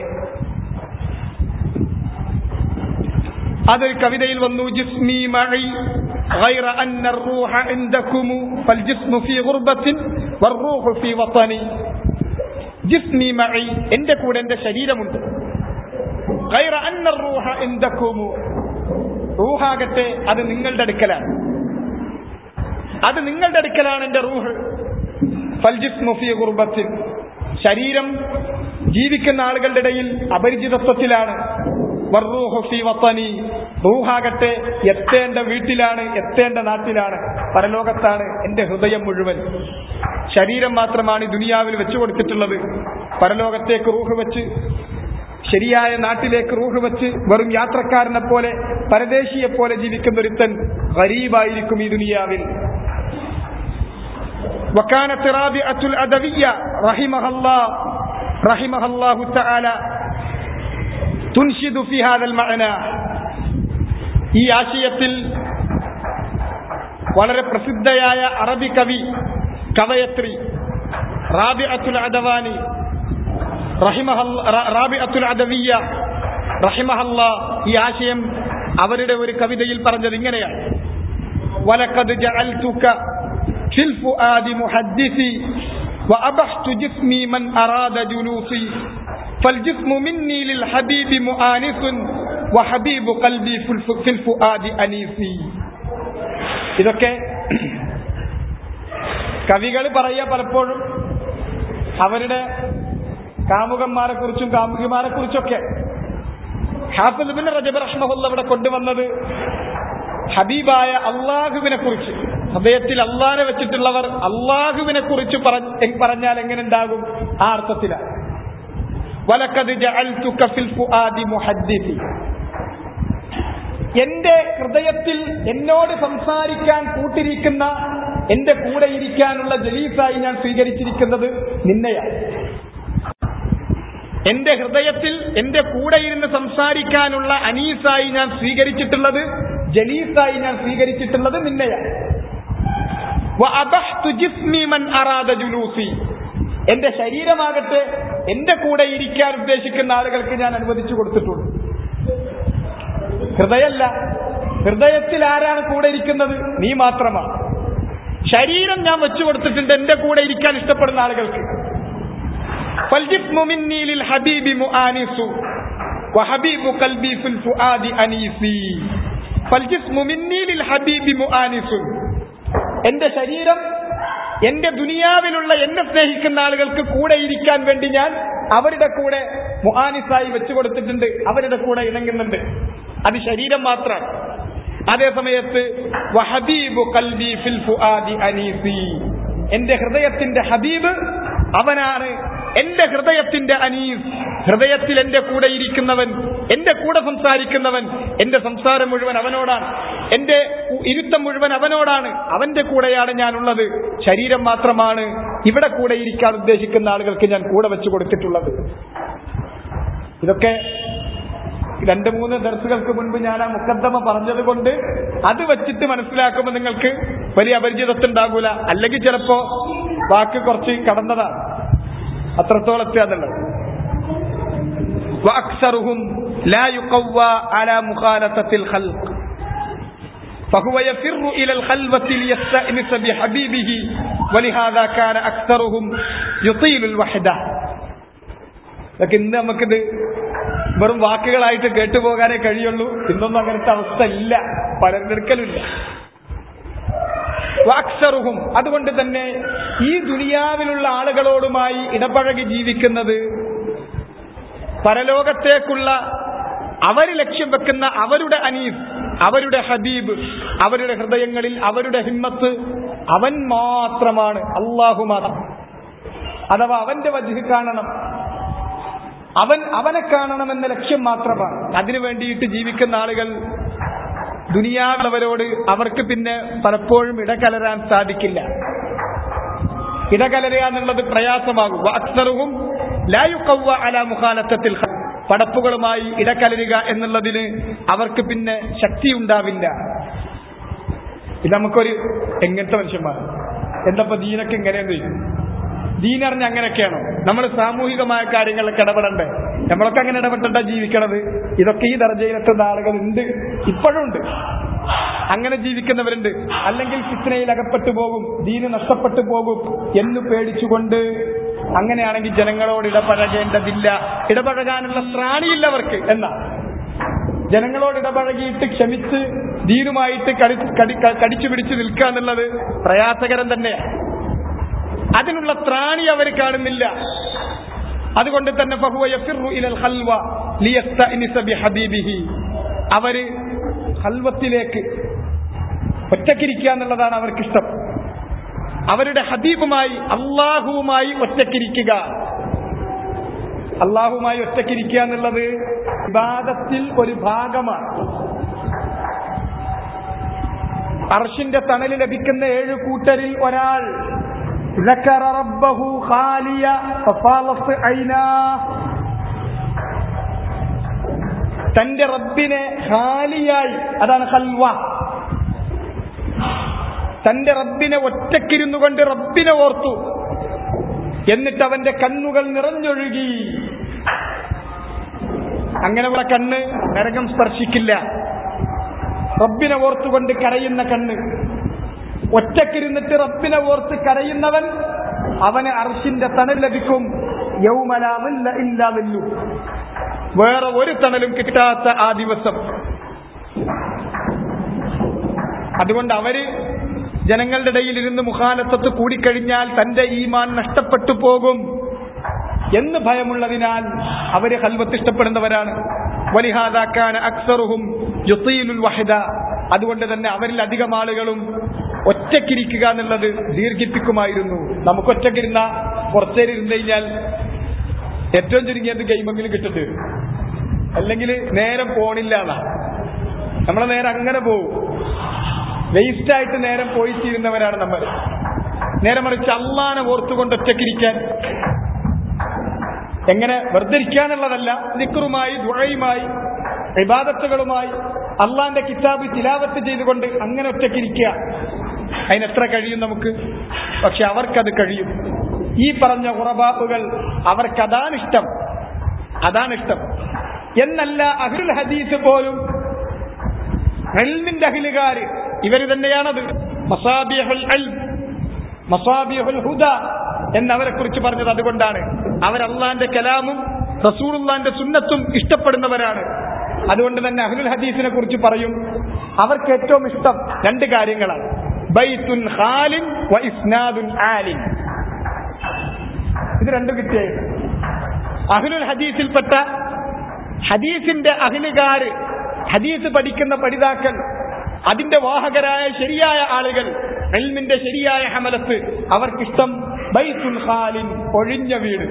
B: അതൊരു കവിതയിൽ വന്നു ജിസ്മി മഴി غير أن الروح عندكم فالجسم في غربة والروح في وطني ജിസ്മി മഴി എന്റെ കൂടെ എന്റെ ശരീരമുണ്ട് غير أن الروح عندكم റൂഹാകട്ടെ അത് നിങ്ങളുടെ അടുക്കലാണ് അത് നിങ്ങളുടെ അടുക്കലാണ് എന്റെ റൂഹ് ഫൽജിസ്മു ഫീ ഗുർബത്തിൻ ശരീരം ജീവിക്കുന്ന ആളുകളുടെ ഇടയിൽ അപരിചിതത്വത്തിലാണ് വർറൂഹു ഫീ വത്തനി റൂഹാകട്ടെ എത്തേണ്ട വീട്ടിലാണ് എത്തേണ്ട നാട്ടിലാണ് പരലോകത്താണ് എന്റെ ഹൃദയം മുഴുവൻ ശരീരം മാത്രമാണ് ഈ ദുനിയാവിൽ വെച്ചു കൊടുത്തിട്ടുള്ളത് പരലോകത്തേക്ക് റൂഹ് വെച്ച് ശരിയായ നാട്ടിലേക്ക് റൂഹ് വെച്ച് വെറും യാത്രക്കാരനെ പോലെ പരദേശിയെ പോലെ ജീവിക്കുന്ന ഒരുത്തൻ ഗരീബായിരിക്കും ഈ ദുനിയാവിൽ وكانت رابعة الأدبية رحمها الله رحمها الله تعالى تنشد في هذا المعنى ഈ ആശയത്തിൽ വളരെ പ്രസിദ്ധയായ അറബി കവി കവയത്രി റാബിഅത്തുൽ അദവാനി റഹിമഹല്ല- റ- റാബിഅത്തുൽ അദവിയ റഹിമഹല്ല ഈ ആശയം അവരുടെ ഒരു കവിതയിൽ പറഞ്ഞത് ഇങ്ങനെയാണ് വലക്കത് ജഅൽതുക في الفؤاد محدثي وأبحت جسمي من أراد جلوسي فالجسم مني للحبيب مؤانس وحبيب قلبي في الف- في الفؤاد أنيسي ഇതൊക്കെ കവികൾ പറയുക പലപ്പോഴും അവരുടെ കാമുകന്മാരെ കുറിച്ചും കാമുകിമാരെ കുറിച്ചൊക്കെ ഹാഫിദ് ബിൻ റജബ് റഹ്മഹുല്ല ഇവിടെ കൊണ്ടുവന്നത് ഹബീബായ അള്ളാഹുവിനെ കുറിച്ച് ഹൃദയത്തിൽ അള്ളാഹിനെ വെച്ചിട്ടുള്ളവർ അള്ളാഹുവിനെ കുറിച്ച് പറഞ്ഞ- പറഞ്ഞാൽ എങ്ങനെ ഉണ്ടാകും ആ അർത്ഥത്തിലാണ് വലക്കത് ജഅൽതുക ഫിൽ ഫുആദി മുഹദ്ദിസി എന്റെ ഹൃദയത്തിൽ എന്നോട് സംസാരിക്കാൻ കൂട്ടിരിക്കുന്ന എന്റെ കൂടെ ഇരിക്കാനുള്ള ജലീസായി ഞാൻ സ്വീകരിച്ചിരിക്കുന്നത് നിന്നെയാണ് എന്റെ ഹൃദയത്തിൽ എന്റെ കൂടെ ഇരുന്ന് സംസാരിക്കാനുള്ള അനീസായി ഞാൻ സ്വീകരിച്ചിട്ടുള്ളത് ജലീസായി ഞാൻ സ്വീകരിച്ചിട്ടുള്ളത് നിന്നെയാണ് വഅബഹ്തു ജിസ്മി മൻ അറാദ ജുലൂസി എന്റെ ശരീരമാകട്ടെ എന്റെ കൂടെ ഇരിക്കാൻ ഉദ്ദേശിക്കുന്ന ആളുകൾക്ക് ഞാൻ അനുവദിച്ചു കൊടുത്തിട്ടുണ്ട് ഹൃദയല്ല ഹൃദയത്തിൽ ആരാണ് കൂടെ ഇരിക്കുന്നത് നീ മാത്രമാണ് ശരീരം ഞാൻ വെച്ചു കൊടുത്തിട്ടുണ്ട് എന്റെ കൂടെ ഇരിക്കാൻ ഇഷ്ടപ്പെടുന്ന ആളുകൾക്ക് فالجسم مني للحبيب مؤانس وحبيب قلبي في الفؤاد أنيسي فالجسم مني للحبيب مؤانس എന്റെ ശരീരം എന്റെ ദുനിയാവിലുള്ള എന്നെ സ്നേഹിക്കുന്ന ആളുകൾക്ക് കൂടെ ഇരിക്കാൻ വേണ്ടി ഞാൻ അവരുടെ കൂടെ മുഹാനിസായി വെച്ചു കൊടുത്തിട്ടുണ്ട് അവരുടെ കൂടെ ഇണങ്ങുന്നുണ്ട് അത് ശരീരം മാത്രമാണ് അതേ സമയത്ത് വഹബീബു കൽബി ഫിൽ ഫുആദി അനീസി എന്റെ ഹൃദയത്തിന്റെ ഹബീബ് അവനാണ് എന്റെ ഹൃദയത്തിന്റെ അനീസ് ഹൃദയത്തിൽ എന്റെ കൂടെ ഇരിക്കുന്നവൻ എന്റെ കൂടെ സംസാരിക്കുന്നവൻ എന്റെ സംസാരം മുഴുവൻ അവനോടാണ് എന്റെ ഇരുത്തം മുഴുവൻ അവനോടാണ് അവന്റെ കൂടെയാണ് ഞാനുള്ളത് ശരീരം മാത്രമാണ് ഇവിടെ കൂടെ ഇരിക്കാൻ ഉദ്ദേശിക്കുന്ന ആളുകൾക്ക് ഞാൻ കൂടെ വെച്ചു കൊടുത്തിട്ടുള്ളത് ഇതൊക്കെ രണ്ട് മൂന്ന് ദർസുകൾക്ക് മുൻപ് ഞാൻ ആ മുക്കദ്ദമ പറഞ്ഞത് കൊണ്ട് അത് വെച്ചിട്ട് മനസ്സിലാക്കുമ്പോൾ നിങ്ങൾക്ക് വലിയ അപരിചിതത്വം അല്ലെങ്കിൽ ചിലപ്പോ വാക്ക് കുറച്ച് കടന്നതാണ് അത്രത്തോളം എത്തിയാന്നുള്ളത് وأكثرهم لا يقوى على مخالطة الخلق فهو يفر إلى الخلوة ليستأنس بحبيبه ولهذا كان أكثرهم يطيل الوحدة لكن ഇന്ന് നമുക്കിത് വെറും വാക്കുകളായിട്ട് കേട്ടുപോകാനേ കഴിയുള്ളൂ ഇന്നൊന്നും അങ്ങനത്തെ അവസ്ഥ ഇല്ല പരന്നെടുക്കലില്ല വാക്സറുഹും അതുകൊണ്ട് തന്നെ ഈ ദുനിയാവിലുള്ള ആളുകളോടുമായി ഇടപഴകി ജീവിക്കുന്നത് പരലോകത്തേക്കുള്ള അവർ ലക്ഷ്യം വെക്കുന്ന അവരുടെ അനീസ് അവരുടെ ഹബീബ് അവരുടെ ഹൃദയങ്ങളിൽ അവരുടെ ഹിമ്മത്ത് അവൻ മാത്രമാണ് അള്ളാഹു മാത്രം അഥവാ അവന്റെ വജുഹ് കാണണം അവൻ അവനെ കാണണമെന്ന ലക്ഷ്യം മാത്രമാണ് അതിനു വേണ്ടിയിട്ട് ജീവിക്കുന്ന ആളുകൾ ദുനിയാവുള്ളവരോട് അവർക്ക് പിന്നെ പലപ്പോഴും ഇടകലരാൻ സാധിക്കില്ല ഇടകലരുക എന്നുള്ളത് പ്രയാസമാകും അക്സറും ലായുക്കവ്വ അല മുഖാലത്തത്തിൽ പടപ്പുകളുമായി ഇടകലരുക എന്നുള്ളതിന് അവർക്ക് പിന്നെ ശക്തി ഉണ്ടാവില്ല ഇത് നമുക്കൊരു എങ്ങനത്തെ മനുഷ്യന്മാർ എന്തപ്പോ ദീനൊക്കെ ഇങ്ങനെയെന്ന് ചോദിക്കും ദീനറിഞ്ഞ അങ്ങനെയൊക്കെയാണോ നമ്മൾ സാമൂഹികമായ കാര്യങ്ങളിലൊക്കെ ഇടപെടണ്ടേ നമ്മളൊക്കെ അങ്ങനെ ഇടപെട്ടിട്ടാ ജീവിക്കണത് ഇതൊക്കെ ഈ ദർജയിലെത്തുന്ന ആളുകൾ ഉണ്ട് ഇപ്പോഴും ഉണ്ട് അങ്ങനെ ജീവിക്കുന്നവരുണ്ട് അല്ലെങ്കിൽ ഫിത്നയിൽ അകപ്പെട്ടു പോകും ദീന് നഷ്ടപ്പെട്ടു പോകും എന്ന് പേടിച്ചുകൊണ്ട് അങ്ങനെയാണെങ്കിൽ ജനങ്ങളോട് ഇടപഴകേണ്ടതില്ല ഇടപഴകാനുള്ള ത്രാണിയില്ല അവർക്ക് എന്നാ ജനങ്ങളോട് ഇടപഴകിയിട്ട് ക്ഷമിച്ച് ദീനുമായിട്ട് കടി കടി കടിച്ചു പിടിച്ച് നിൽക്കുക എന്നുള്ളത് പ്രയാസകരം തന്നെയാണ് അതിനുള്ള ത്രാണി അവർ കാണുന്നില്ല അതുകൊണ്ട് തന്നെ ഫഹുവ യഫിറു ഇലൽ ഹൽവ ലിയസ്തഅനിസ ബിഹബീബിഹി അവര് ഹൽവത്തിലേക്ക് ഒറ്റക്കിരിക്കുക എന്നുള്ളതാണ് അവർക്കിഷ്ടം അവരുടെ ഹബീബുമായി അള്ളാഹുവുമായി ഒറ്റക്കിരിക്കുക അള്ളാഹുമായി ഒറ്റക്കിരിക്കുക എന്നുള്ളത് വിവാദത്തിൽ ഒരു ഭാഗമാണ് അർഷിന്റെ തണല് ലഭിക്കുന്ന ഏഴ് കൂട്ടരിൽ ഒരാൾ ذكر ربه خاليا ففاضت عيناه തന്റെ റബ്ബിനെ ഖാലിയായി അതാണ് ഹൽവ തന്റെ റബ്ബിനെ ഒറ്റക്കിരുന്നു കൊണ്ട് റബ്ബിനെ ഓർത്തു എന്നിട്ട് അവന്റെ കണ്ണുകൾ നിറഞ്ഞൊഴുകി അങ്ങനെയുള്ള കണ്ണ് നരകം സ്പർശിക്കില്ല റബ്ബിനെ ഓർത്തുകൊണ്ട് കരയുന്ന കണ്ണ് ഒറ്റക്കിരുന്നിട്ട് റബ്ബിനെ ഓർത്ത് കരയുന്നവൻ അവന് അർഷിന്റെ തണൽ ലഭിക്കും യൗമലാമില്ല ഇല്ലാതില്ലു വേറെ ഒരു തണലും കിട്ടാത്ത ആ ദിവസം അതുകൊണ്ട് അവര് ജനങ്ങളുടെ ഇടയിൽ ഇരുന്ന് മുഖാലത്തത്ത് കൂടിക്കഴിഞ്ഞാൽ തന്റെ ഈമാൻ നഷ്ടപ്പെട്ടു പോകും എന്ന് ഭയമുള്ളതിനാൽ അവര് ഹൽവത്ത് ഇഷ്ടപ്പെടുന്നവരാണ് വലിഹാദാക്കാൻ അക്സറുഹും യുസീലുൽ വഹിദ അതുകൊണ്ട് തന്നെ അവരിൽ അധികം ആളുകളും ഒറ്റക്കിരിക്കുക എന്നുള്ളത് ദീർഘിപ്പിക്കുമായിരുന്നു നമുക്ക് ഒറ്റക്കിരുന്ന കുറച്ചേരി ഇരുന്ന് കഴിഞ്ഞാൽ ഏറ്റവും ചുരുങ്ങിയത് ഗെയിമെങ്കിലും കിട്ടേണ്ടി വരും അല്ലെങ്കിൽ നേരം പോണില്ല എന്നാ നമ്മളെ നേരം അങ്ങനെ പോകും വേസ്റ്റ് ആയിട്ട് നേരം പോയി തീരുന്നവരാണ് നമ്മൾ നേരെ മറിച്ച് അള്ളാനെ ഓർത്തുകൊണ്ട് ഒറ്റക്കിരിക്കാൻ എങ്ങനെ വെറുതെ ഇരിക്കാനുള്ളതല്ല ദിക്കറുമായി ദുഴയുമായി വിവാദത്തുകളുമായി അള്ളാന്റെ കിതാബ് തിലാവത്ത് ചെയ്തുകൊണ്ട് അങ്ങനെ ഒറ്റക്കിരിക്കുക അതിനെത്ര കഴിയും നമുക്ക് പക്ഷെ അവർക്കത് കഴിയും ഈ പറഞ്ഞ ഉറബാപ്പുകൾ അവർക്കതാണിഷ്ടം അതാണിഷ്ടം എന്നല്ല അഹ്ലുൽ ഹദീസ് പോലും എൽമിന്റെ അഖിലുകാര് ഇവര് തന്നെയാണത് മസാബിഹുൽ അൽം മസാബിഹുൽ ഹുദ എന്നവരെ കുറിച്ച് പറഞ്ഞത് അതുകൊണ്ടാണ് അവർ അള്ളാന്റെ കലാമും റസൂലുള്ളാന്റെ സുന്നത്തും ഇഷ്ടപ്പെടുന്നവരാണ് അതുകൊണ്ട് തന്നെ അഹ്ലുൽ ഹദീസിനെ കുറിച്ച് പറയും അവർക്ക് ഏറ്റവും ഇഷ്ടം രണ്ട് കാര്യങ്ങളാണ് ബൈത്തുൻ ഖാലിൻ വ ഇസ്നാദുൻ ആലിൻ ഇത് രണ്ടും കിട്ടിയത് അഹ്ലുൽ ഹദീസിൽപ്പെട്ട ഹദീസിന്റെ അഹിലുകാര് ഹദീസ് പഠിക്കുന്ന പഠിതാക്കൾ അതിന്റെ വാഹകരായ ശരിയായ ആളുകൾ എൽമിന്റെ ശരിയായ ഹമലത്ത് അവർക്കിഷ്ടം ബൈത്തുൽ ഖാലിൻ ഒഴിഞ്ഞ വീട്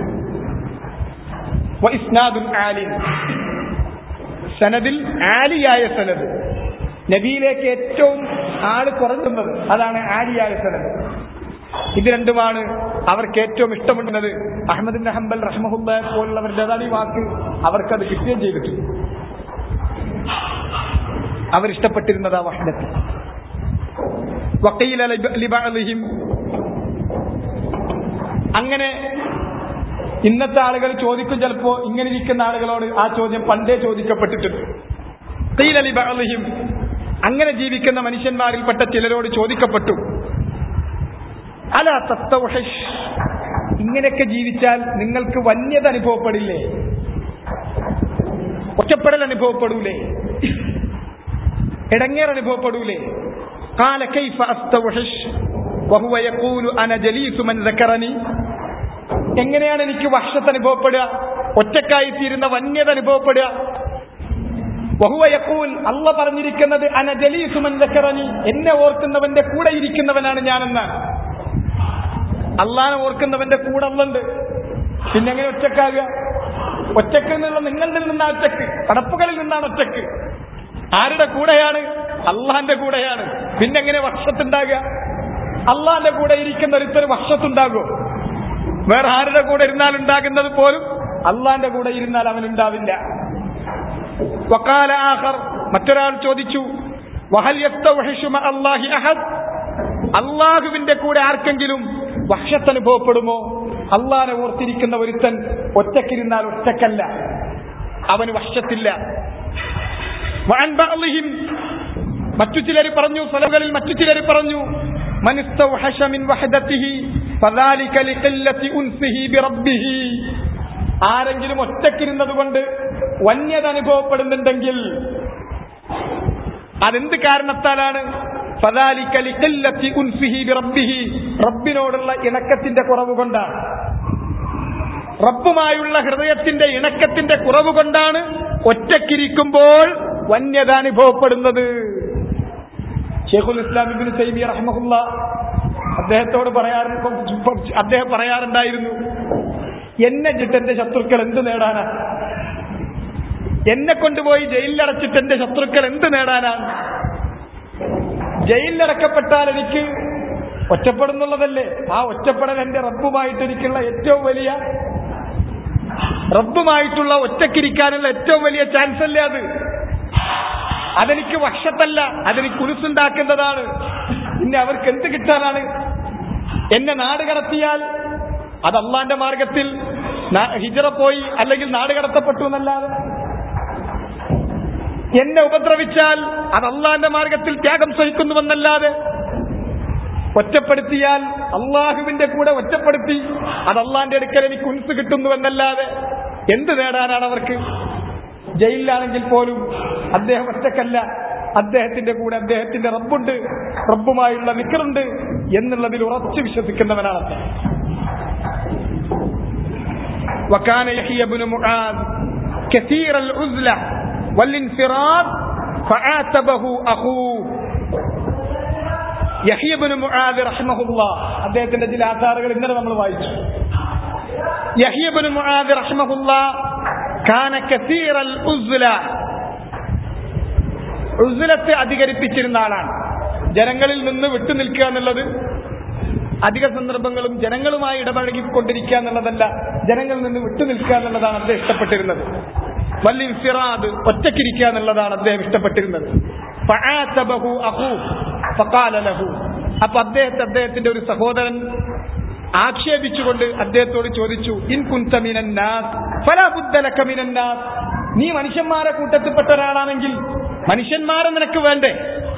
B: വ ഇസ്നാദുൽ ആലിൻ സനദിൽ ആലിയായ സനദ് നബിയിലേക്ക് ഏറ്റവും ആള് കുറഞ്ഞുന്നത് അതാണ് ആലിയായ സനദ് ഇത് രണ്ടുമാണ് അവർക്ക് ഏറ്റവും ഇഷ്ടമുള്ളത് അഹമ്മദ് ഹംബൽ റഹ്മഹുല്ല പോലുള്ളവരുടെ അതാണ് ഈ വാക്ക് അവർക്കത് കിട്ടുകയും ചെയ്തിട്ടുണ്ട് അവരിഷ്ടപ്പെട്ടിരുന്നത് ആ വഹദത്ത് വക്കീല ലിബഅലിഹിം അങ്ങനെ ഇന്നത്തെ ആളുകൾ ചോദിക്കും ചിലപ്പോ ഇങ്ങനെ ഇരിക്കുന്ന ആളുകളോട് ആ ചോദ്യം പണ്ടേ ചോദിക്കപ്പെട്ടിട്ടുണ്ട് ഖീല ലിബഅലിഹിം അങ്ങനെ ജീവിക്കുന്ന മനുഷ്യന്മാരിൽപ്പെട്ട ചിലരോട് ചോദിക്കപ്പെട്ടു അല തത്തവഹഷ് ഇങ്ങനെയൊക്കെ ജീവിച്ചാൽ നിങ്ങൾക്ക് വന്യത അനുഭവപ്പെടില്ലേ ഒറ്റപ്പെടൽ അനുഭവപ്പെടൂലേ ഇടങ്ങേർ അനുഭവപ്പെടൂലേ قال كيف استوحش وهو يقول انا جليس من ذكرني എങ്ങനെയാണ് എനിക്ക് വഷത്ത് അനുഭവപ്പെടുക ഒറ്റക്കായി തീരുന്ന വന്യത അനുഭവപ്പെടുക വഹുവ യഖൂൽ അല്ല പറഞ്ഞിരിക്കുന്നത് അന ജലീസു മൻ ذكرني എന്നെ ഓർക്കുന്നവന്റെ കൂടെ ഇരിക്കുന്നവനാണ് ഞാനെന്നാണ് അള്ളാനെ ഓർക്കുന്നവന്റെ കൂടെ അല്ലുണ്ട് പിന്നെ എങ്ങനെ ഒറ്റക്കാകുക ഒറ്റക്ക് എന്നുള്ള നിങ്ങളിൽ നിന്നാണ് ഒറ്റക്ക് കടപ്പുകളിൽ നിന്നാണ് ഒറ്റക്ക് ആരുടെ കൂടെയാണ് അള്ളാന്റെ കൂടെയാണ് പിന്നെ എങ്ങനെ വർഷത്തുണ്ടാകുക അള്ളാന്റെ കൂടെ ഇരിക്കുന്ന ഒരുത്തൊരു വർഷത്തുണ്ടാകുമോ വേറെ ആരുടെ കൂടെ ഇരുന്നാൽ ഉണ്ടാകുന്നത് പോലും അള്ളാന്റെ കൂടെ ഇരുന്നാൽ അവനുണ്ടാവില്ല വക്കാല ആഹർ മറ്റൊരാൾ ചോദിച്ചു വഹൽ യസ്തവഹിഷു മഅ അല്ലാഹി അഹദ് അള്ളാഹുവിന്റെ കൂടെ ആർക്കെങ്കിലും വഷത്ത് അനുഭവപ്പെടുമോ അള്ളാനെ ഓർത്തിരിക്കുന്ന ഒരുത്തൻ ഒറ്റക്കിരുന്നാൽ ഒറ്റക്കല്ല അവന് വശത്തില്ല വഅൻബഅലിഹിം മറ്റു ചിലർ പറഞ്ഞു സ്വലകളിൽ മറ്റു ചിലർ പറഞ്ഞു മനിസ്തൗഹശ മിൻ വഹദതിഹി ഫദാലിക ലിഖല്ലതി ഉൻസിഹി ബിറബ്ബിഹി ആരെങ്കിലും ഒറ്റക്കിരുന്നത് കൊണ്ട് വന്യത അനുഭവപ്പെടുന്നുണ്ടെങ്കിൽ അതെന്ത് കാരണത്താലാണ് ഫദാലിക ലിഖല്ലതി ഉൻസിഹി ബിറബ്ബിഹി റബ്ബിനോടുള്ള ഇണക്കത്തിന്റെ കുറവ് കൊണ്ടാണ് റബ്ബുമായുള്ള ഹൃദയത്തിന്റെ ഇണക്കത്തിന്റെ കുറവ് കൊണ്ടാണ് ഒറ്റക്കിരിക്കുമ്പോൾ വന്യത അനുഭവപ്പെടുന്നത് ഷെയ്ഖുൽ ഇസ്ലാം ഇബിന് സൈമി റഹ്മഹുല്ല അദ്ദേഹത്തോട് പറയാറ് അദ്ദേഹം പറയാറുണ്ടായിരുന്നു എന്നെ ചിട്ട് എന്റെ ശത്രുക്കൾ എന്ത് നേടാനാ എന്നെ കൊണ്ടുപോയി ജയിലിലടച്ചിട്ട് എന്റെ ശത്രുക്കൾ എന്ത് നേടാനാണ് ജയിലിലടക്കപ്പെട്ടാൽ എനിക്ക് ഒറ്റപ്പെടുന്നുള്ളതല്ലേ ആ ഒറ്റപ്പെടൽ എന്റെ റബ്ബുമായിട്ട് എനിക്കുള്ള ഏറ്റവും വലിയ റബ്ബുമായിട്ടുള്ള ഒറ്റക്കിരിക്കാനുള്ള ഏറ്റവും വലിയ ചാൻസ് അല്ലേ അത് അതെനിക്ക് വശത്തല്ല അതെനിക്ക് കുരുസുണ്ടാക്കുന്നതാണ് പിന്നെ അവർക്ക് എന്ത് കിട്ടാനാണ് എന്നെ നാട് കടത്തിയാൽ അത് അള്ളാന്റെ മാർഗത്തിൽ നാ- ഹിജറ പോയി അല്ലെങ്കിൽ നാട് കടത്തപ്പെട്ടു എന്നല്ലാതെ എന്നെ ഉപദ്രവിച്ചാൽ അത് അള്ളാന്റെ മാർഗത്തിൽ ത്യാഗം സഹിക്കുന്നുവെന്നല്ലാതെ ഒറ്റപ്പെടുത്തിയാൽ അള്ളാഹുവിന്റെ കൂടെ ഒറ്റപ്പെടുത്തി അത് അള്ളാന്റെ അടുക്കൽ എനിക്ക് ഉൻസ് കിട്ടുന്നുവെന്നല്ലാതെ എന്ത് നേടാനാണ് അവർക്ക് ജയിലിലാണെങ്കിൽ പോലും അദ്ദേഹം ഒറ്റക്കല്ല അദ്ദേഹത്തിന്റെ കൂടെ അദ്ദേഹത്തിന്റെ റബ്ബുണ്ട് റബ്ബുമായുള്ള വിക്കറുണ്ട് എന്നുള്ളതിൽ ഉറച്ചു വിശ്വസിക്കുന്നവനാണ് അദ്ദേഹം وكان يحيى بن معاذ كثير العزلة والانفراد فعاتبه أخوه യഹിയബിന് മുആദ് റഹ്മഹുല്ല അദ്ദേഹത്തിന്റെ ചില ആധാറുകൾ ഇന്നലെ നമ്മൾ വായിച്ചു യഹിയബിൻ മുആദ് റഹ്മഹുല്ല കാന കസീറൽ ഉസ്ല ഉസ്ലത്തെ അധികരിപ്പിച്ചിരുന്ന ആളാണ് ജനങ്ങളിൽ നിന്ന് വിട്ടു നിൽക്കുക എന്നുള്ളത് അധിക സന്ദർഭങ്ങളും ജനങ്ങളുമായി ഇടപഴകിക്കൊണ്ടിരിക്കുക എന്നുള്ളതല്ല ജനങ്ങളിൽ നിന്ന് വിട്ടു നിൽക്കുക എന്നുള്ളതാണ് അദ്ദേഹം ഇഷ്ടപ്പെട്ടിരുന്നത് വലിയ ഫിറാദ് ഒറ്റക്കിരിക്കുക എന്നുള്ളതാണ് അദ്ദേഹം ഇഷ്ടപ്പെട്ടിരുന്നത് ഫആതബഹു അഖൂ ഫഖാല ലഹു അപ്പൊ അദ്ദേഹത്തെ അദ്ദേഹത്തിന്റെ ഒരു സഹോദരൻ ആക്ഷേപിച്ചുകൊണ്ട് അദ്ദേഹത്തോട് ചോദിച്ചു ഇൻ കുന്ത മിനന്നാസ് ഫലാ ബുദ്ദ ലക മിനന്നാസ് നീ മനുഷ്യന്മാരെ കൂട്ടത്തിൽപ്പെട്ട ഒരാളാണെങ്കിൽ മനുഷ്യന്മാരെ നിനക്ക് വേണ്ടേ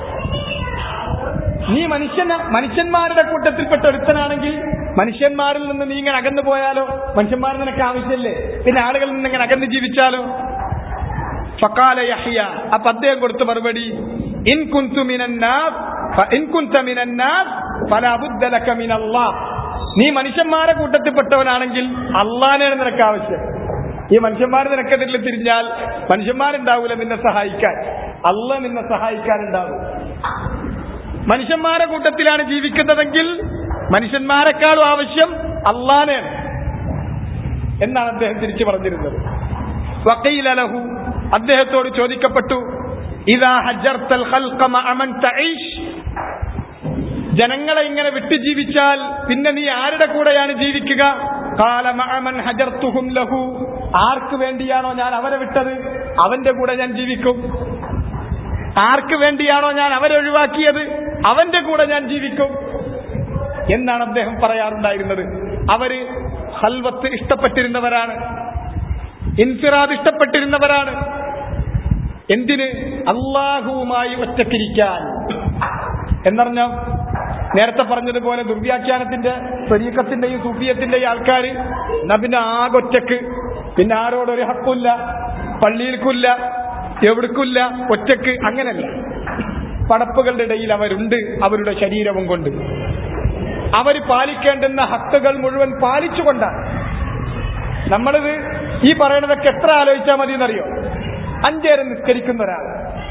B: നീ മനുഷ്യന മനുഷ്യന്മാരുടെ കൂട്ടത്തിൽപ്പെട്ട ഒരുത്തനാണെങ്കിൽ മനുഷ്യന്മാരിൽ നിന്ന് നീ ഇങ്ങനെ അകന്നു പോയാലോ മനുഷ്യന്മാർ നിനക്ക് ആവശ്യമില്ലേ പിന്നെ ആളുകളിൽ നിന്ന് ഇങ്ങനെ അകന്ന് ജീവിച്ചാലോ ഫക്കാല യഹ്യ അപ്പൊ അദ്ദേഹം കൊടുത്ത മറുപടി ഇൻ കുന്തു മിനന്നാസ് ഫ- ഇൻ കുന്ത മിനന്നാസ് ഫലാ ബുദ്ദ ലക മിനല്ലാഹ് നീ മനുഷ്യന്മാരെ കൂട്ടത്തിൽപ്പെട്ടവനാണെങ്കിൽ അള്ളാനെയാണ് നിനക്ക് ആവശ്യം ഈ മനുഷ്യന്മാർ നിനക്കെതിരിൽ തിരിഞ്ഞാൽ മനുഷ്യന്മാരുണ്ടാവൂല നിന്നെ സഹായിക്കാൻ അല്ല നിന്നെ സഹായിക്കാനുണ്ടാവും മനുഷ്യന്മാരെ കൂട്ടത്തിലാണ് ജീവിക്കുന്നതെങ്കിൽ മനുഷ്യന്മാരെക്കാളും ആവശ്യം അള്ളാനെയാണ് എന്നാണ് അദ്ദേഹം തിരിച്ചു പറഞ്ഞിരുന്നത് വക്കീൽ അലഹു അദ്ദേഹത്തോട് ചോദിക്കപ്പെട്ടു ഇതാ ഹജർത്തൽ ഖൽഖ മഅ മൻ തഈഷ് ജനങ്ങളെ ഇങ്ങനെ വിട്ടു ജീവിച്ചാൽ പിന്നെ നീ ആരുടെ കൂടെയാണ് ജീവിക്കുക കാല മഅമൻ ഹജർത്തുഹും ലഹു ആർക്ക് വേണ്ടിയാണോ ഞാൻ അവരെ വിട്ടത് അവന്റെ കൂടെ ഞാൻ ജീവിക്കും ആർക്ക് വേണ്ടിയാണോ ഞാൻ അവരെ ഒഴിവാക്കിയത് അവന്റെ കൂടെ ഞാൻ ജീവിക്കും എന്നാണ് അദ്ദേഹം പറയാറുണ്ടായിരുന്നത് അവര് ഹൽവത്ത് ഇഷ്ടപ്പെട്ടിരുന്നവരാണ് ഇൻഫിറാദ് ഇഷ്ടപ്പെട്ടിരുന്നവരാണ് എന്തിന് അള്ളാഹുവുമായി ഒറ്റക്കിരിക്കാൻ എന്നറിഞ്ഞ നേരത്തെ പറഞ്ഞതുപോലെ ദുർവ്യാഖ്യാനത്തിന്റെ സ്വരീക്കത്തിന്റെയും സൂഫിയത്തിന്റെയും ആൾക്കാർ എന്നാ പിന്നെ ആകൊറ്റക്ക് പിന്നെ ആരോടൊരു ഹക്കില്ല പള്ളിയിൽക്കില്ല എവിടേക്കില്ല ഒറ്റക്ക് അങ്ങനല്ല പടപ്പുകളുടെ ഇടയിൽ അവരുണ്ട് അവരുടെ ശരീരവും കൊണ്ട് അവർ പാലിക്കേണ്ടുന്ന ഹക്കുകൾ മുഴുവൻ പാലിച്ചുകൊണ്ടാണ് നമ്മളിത് ഈ പറയുന്നതൊക്കെ എത്ര ആലോചിച്ചാൽ മതി എന്നറിയോ അഞ്ചേരം നിസ്കരിക്കുന്ന ഒരാൾ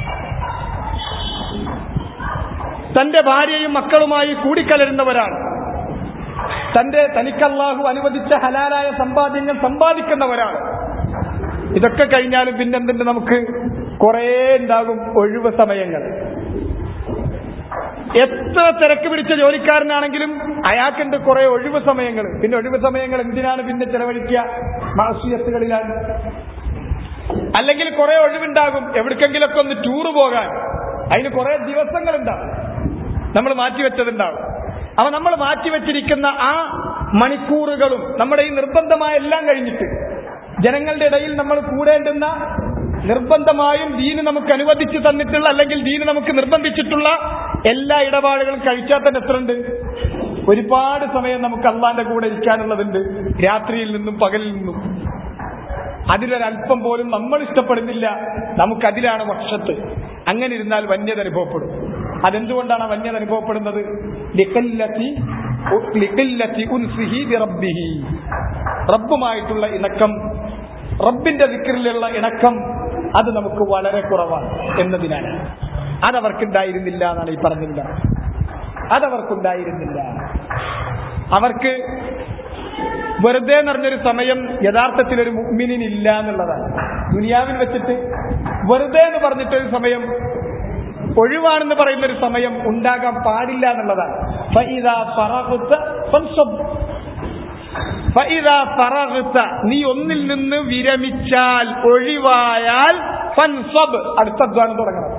B: തന്റെ ഭാര്യയും മക്കളുമായി കൂടിക്കലരുന്ന ഒരാൾ തന്റെ തനിക്കല്ലാഹു അനുവദിച്ച ഹലാലായ സമ്പാദ്യങ്ങൾ സമ്പാദിക്കുന്ന ഒരാൾ ഇതൊക്കെ കഴിഞ്ഞാലും പിന്നെന്തുണ്ട് നമുക്ക് കുറേ ഉണ്ടാകും ഒഴിവ് സമയങ്ങൾ എത്ര തിരക്ക് പിടിച്ച ജോലിക്കാരനാണെങ്കിലും അയാൾക്കുണ്ട് കുറെ ഒഴിവ് സമയങ്ങൾ പിന്നെ ഒഴിവ് സമയങ്ങൾ എന്തിനാണ് പിന്നെ ചെലവഴിക്കുക മാസിയത്തുകളിലാണ് അല്ലെങ്കിൽ കുറെ ഒഴിവുണ്ടാകും എവിടേക്കെങ്കിലൊക്കെ ഒന്ന് ടൂറ് പോകാൻ അതിന് കുറെ ദിവസങ്ങളുണ്ടാവും നമ്മൾ മാറ്റിവെച്ചതുണ്ടാവും അപ്പൊ നമ്മൾ മാറ്റിവെച്ചിരിക്കുന്ന ആ മണിക്കൂറുകളും നമ്മുടെ ഈ നിർബന്ധമായ എല്ലാം കഴിഞ്ഞിട്ട് ജനങ്ങളുടെ ഇടയിൽ നമ്മൾ കൂടേണ്ടുന്ന നിർബന്ധമായും ദീന് നമുക്ക് അനുവദിച്ചു തന്നിട്ടുള്ള അല്ലെങ്കിൽ ദീന് നമുക്ക് നിർബന്ധിച്ചിട്ടുള്ള എല്ലാ ഇടപാടുകളും കഴിച്ചാൽ തന്നെ എത്രയുണ്ട് ഒരുപാട് സമയം നമുക്ക് അള്ളാന്റെ കൂടെ ഇരിക്കാനുള്ളതുണ്ട് രാത്രിയിൽ നിന്നും പകലിൽ നിന്നും അതിലൊരല്പം പോലും നമ്മൾ ഇഷ്ടപ്പെടുന്നില്ല നമുക്കതിലാണ് വർഷത്ത് അങ്ങനെ ഇരുന്നാൽ വന്യത അനുഭവപ്പെടും അതെന്തുകൊണ്ടാണ് ആ വന്യത അനുഭവപ്പെടുന്നത് ലിഖല്ലത്തി ലിഖല്ലത്തി ഉൻസിഹി ബിറബ്ബിഹി. റബ്ബുമായിട്ടുള്ള ഇണക്കം റബ്ബിന്റെ ദിക്റിലുള്ള ഇണക്കം അത് നമുക്ക് വളരെ കുറവാണ് എന്നതിനാണ് അതവർക്കുണ്ടായിരുന്നില്ല എന്നാണ് ഈ പറഞ്ഞില്ല അതവർക്കുണ്ടായിരുന്നില്ല അവർക്ക് വെറുതെ നിറഞ്ഞൊരു സമയം യഥാർത്ഥത്തിൽ ഒരു മുഗ്മിനില്ല എന്നുള്ളതാണ് ദുനിയാവിൽ വെച്ചിട്ട് വെറുതെ എന്ന് പറഞ്ഞിട്ടൊരു സമയം ഒഴിവാണെന്ന് പറയുന്ന ഒരു സമയം ഉണ്ടാകാൻ പാടില്ല എന്നുള്ളതാണ് ഫഇദാ ഫറഗ്ത ഫൻസബ്. ഫഇദാ ഫറഗ്ത. നീ ഒന്നിൽ നിന്ന് വിരമിച്ചാൽ ഒഴിവായാൽ ഫൻസബ് അടുത്ത അധ്വാനം തുടങ്ങണം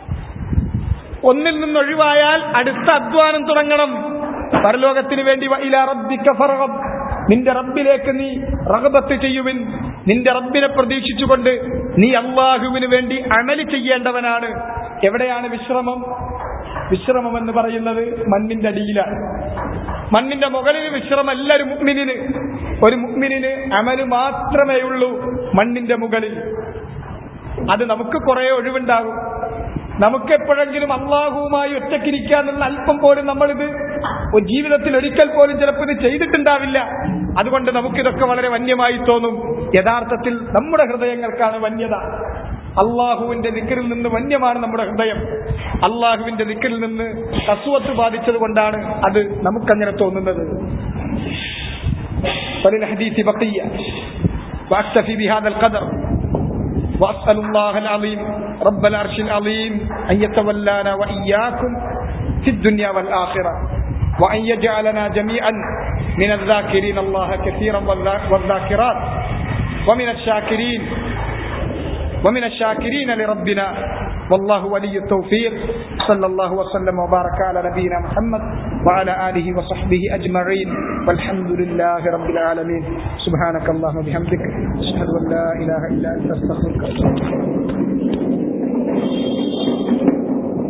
B: ഒന്നിൽ നിന്ന് ഒഴിവായാൽ അടുത്ത അധ്വാനം തുടങ്ങണം പരലോകത്തിന് വേണ്ടി വഇലാ റബ്ബിക ഫർഗബ്. നിന്റെ റബ്ബിലേക്ക് നീ റഗബത്ത് ചെയ്യുവിൻ നിന്റെ റബ്ബിനെ പ്രതീക്ഷിച്ചുകൊണ്ട് നീ അള്ളാഹുവിന് വേണ്ടി അമല് ചെയ്യേണ്ടവനാണ് എവിടെയാണ് വിശ്രമം വിശ്രമം എന്ന് പറയുന്നത് മണ്ണിന്റെ അടിയിലാണ് മണ്ണിന്റെ മുകളിൽ വിശ്രമല്ല ഒരു മുഗ്മിനിന് ഒരു മുഗ്മിനിന് അമല് മാത്രമേ ഉള്ളൂ മണ്ണിന്റെ മുകളിൽ അത് നമുക്ക് കുറെ ഒഴിവുണ്ടാകും നമുക്ക് എപ്പോഴെങ്കിലും അള്ളാഹുവുമായി ഒറ്റക്കിരിക്കാന്നുള്ള അല്പം പോലും നമ്മളിത് ഒരു ജീവിതത്തിൽ ഒരിക്കൽ പോലും ചിലപ്പോൾ ഇത് ചെയ്തിട്ടുണ്ടാവില്ല അതുകൊണ്ട് നമുക്കിതൊക്കെ വളരെ വന്യമായി തോന്നും യഥാർത്ഥത്തിൽ നമ്മുടെ ഹൃദയങ്ങൾക്കാണ് വന്യത അള്ളാഹുവിന്റെ ദിക്കറിൽ നിന്ന് വന്യമാണ് നമ്മുടെ ഹൃദയം അള്ളാഹുവിന്റെ ദിക്കറിൽ നിന്ന് അസുവത്ത് ബാധിച്ചത് കൊണ്ടാണ് അത് നമുക്കങ്ങനെ തോന്നുന്നത് وللحديث بقية وأكتفي بهذا القدر وأسأل الله العظيم رب العرش العظيم أن يتولانا وإياكم في الدنيا والآخرة وأن يجعلنا جميعا من الذاكرين الله كثيرا والذاكرات ومن الشاكرين ومن الشاكرين لربنا والله ولي التوفيق صلى الله وسلم وبارك على نبينا محمد وعلى آله وصحبه أجمعين والحمد لله رب العالمين سبحانك اللهم وبحمدك أشهد أن لا إله إلا أنت أستغفرك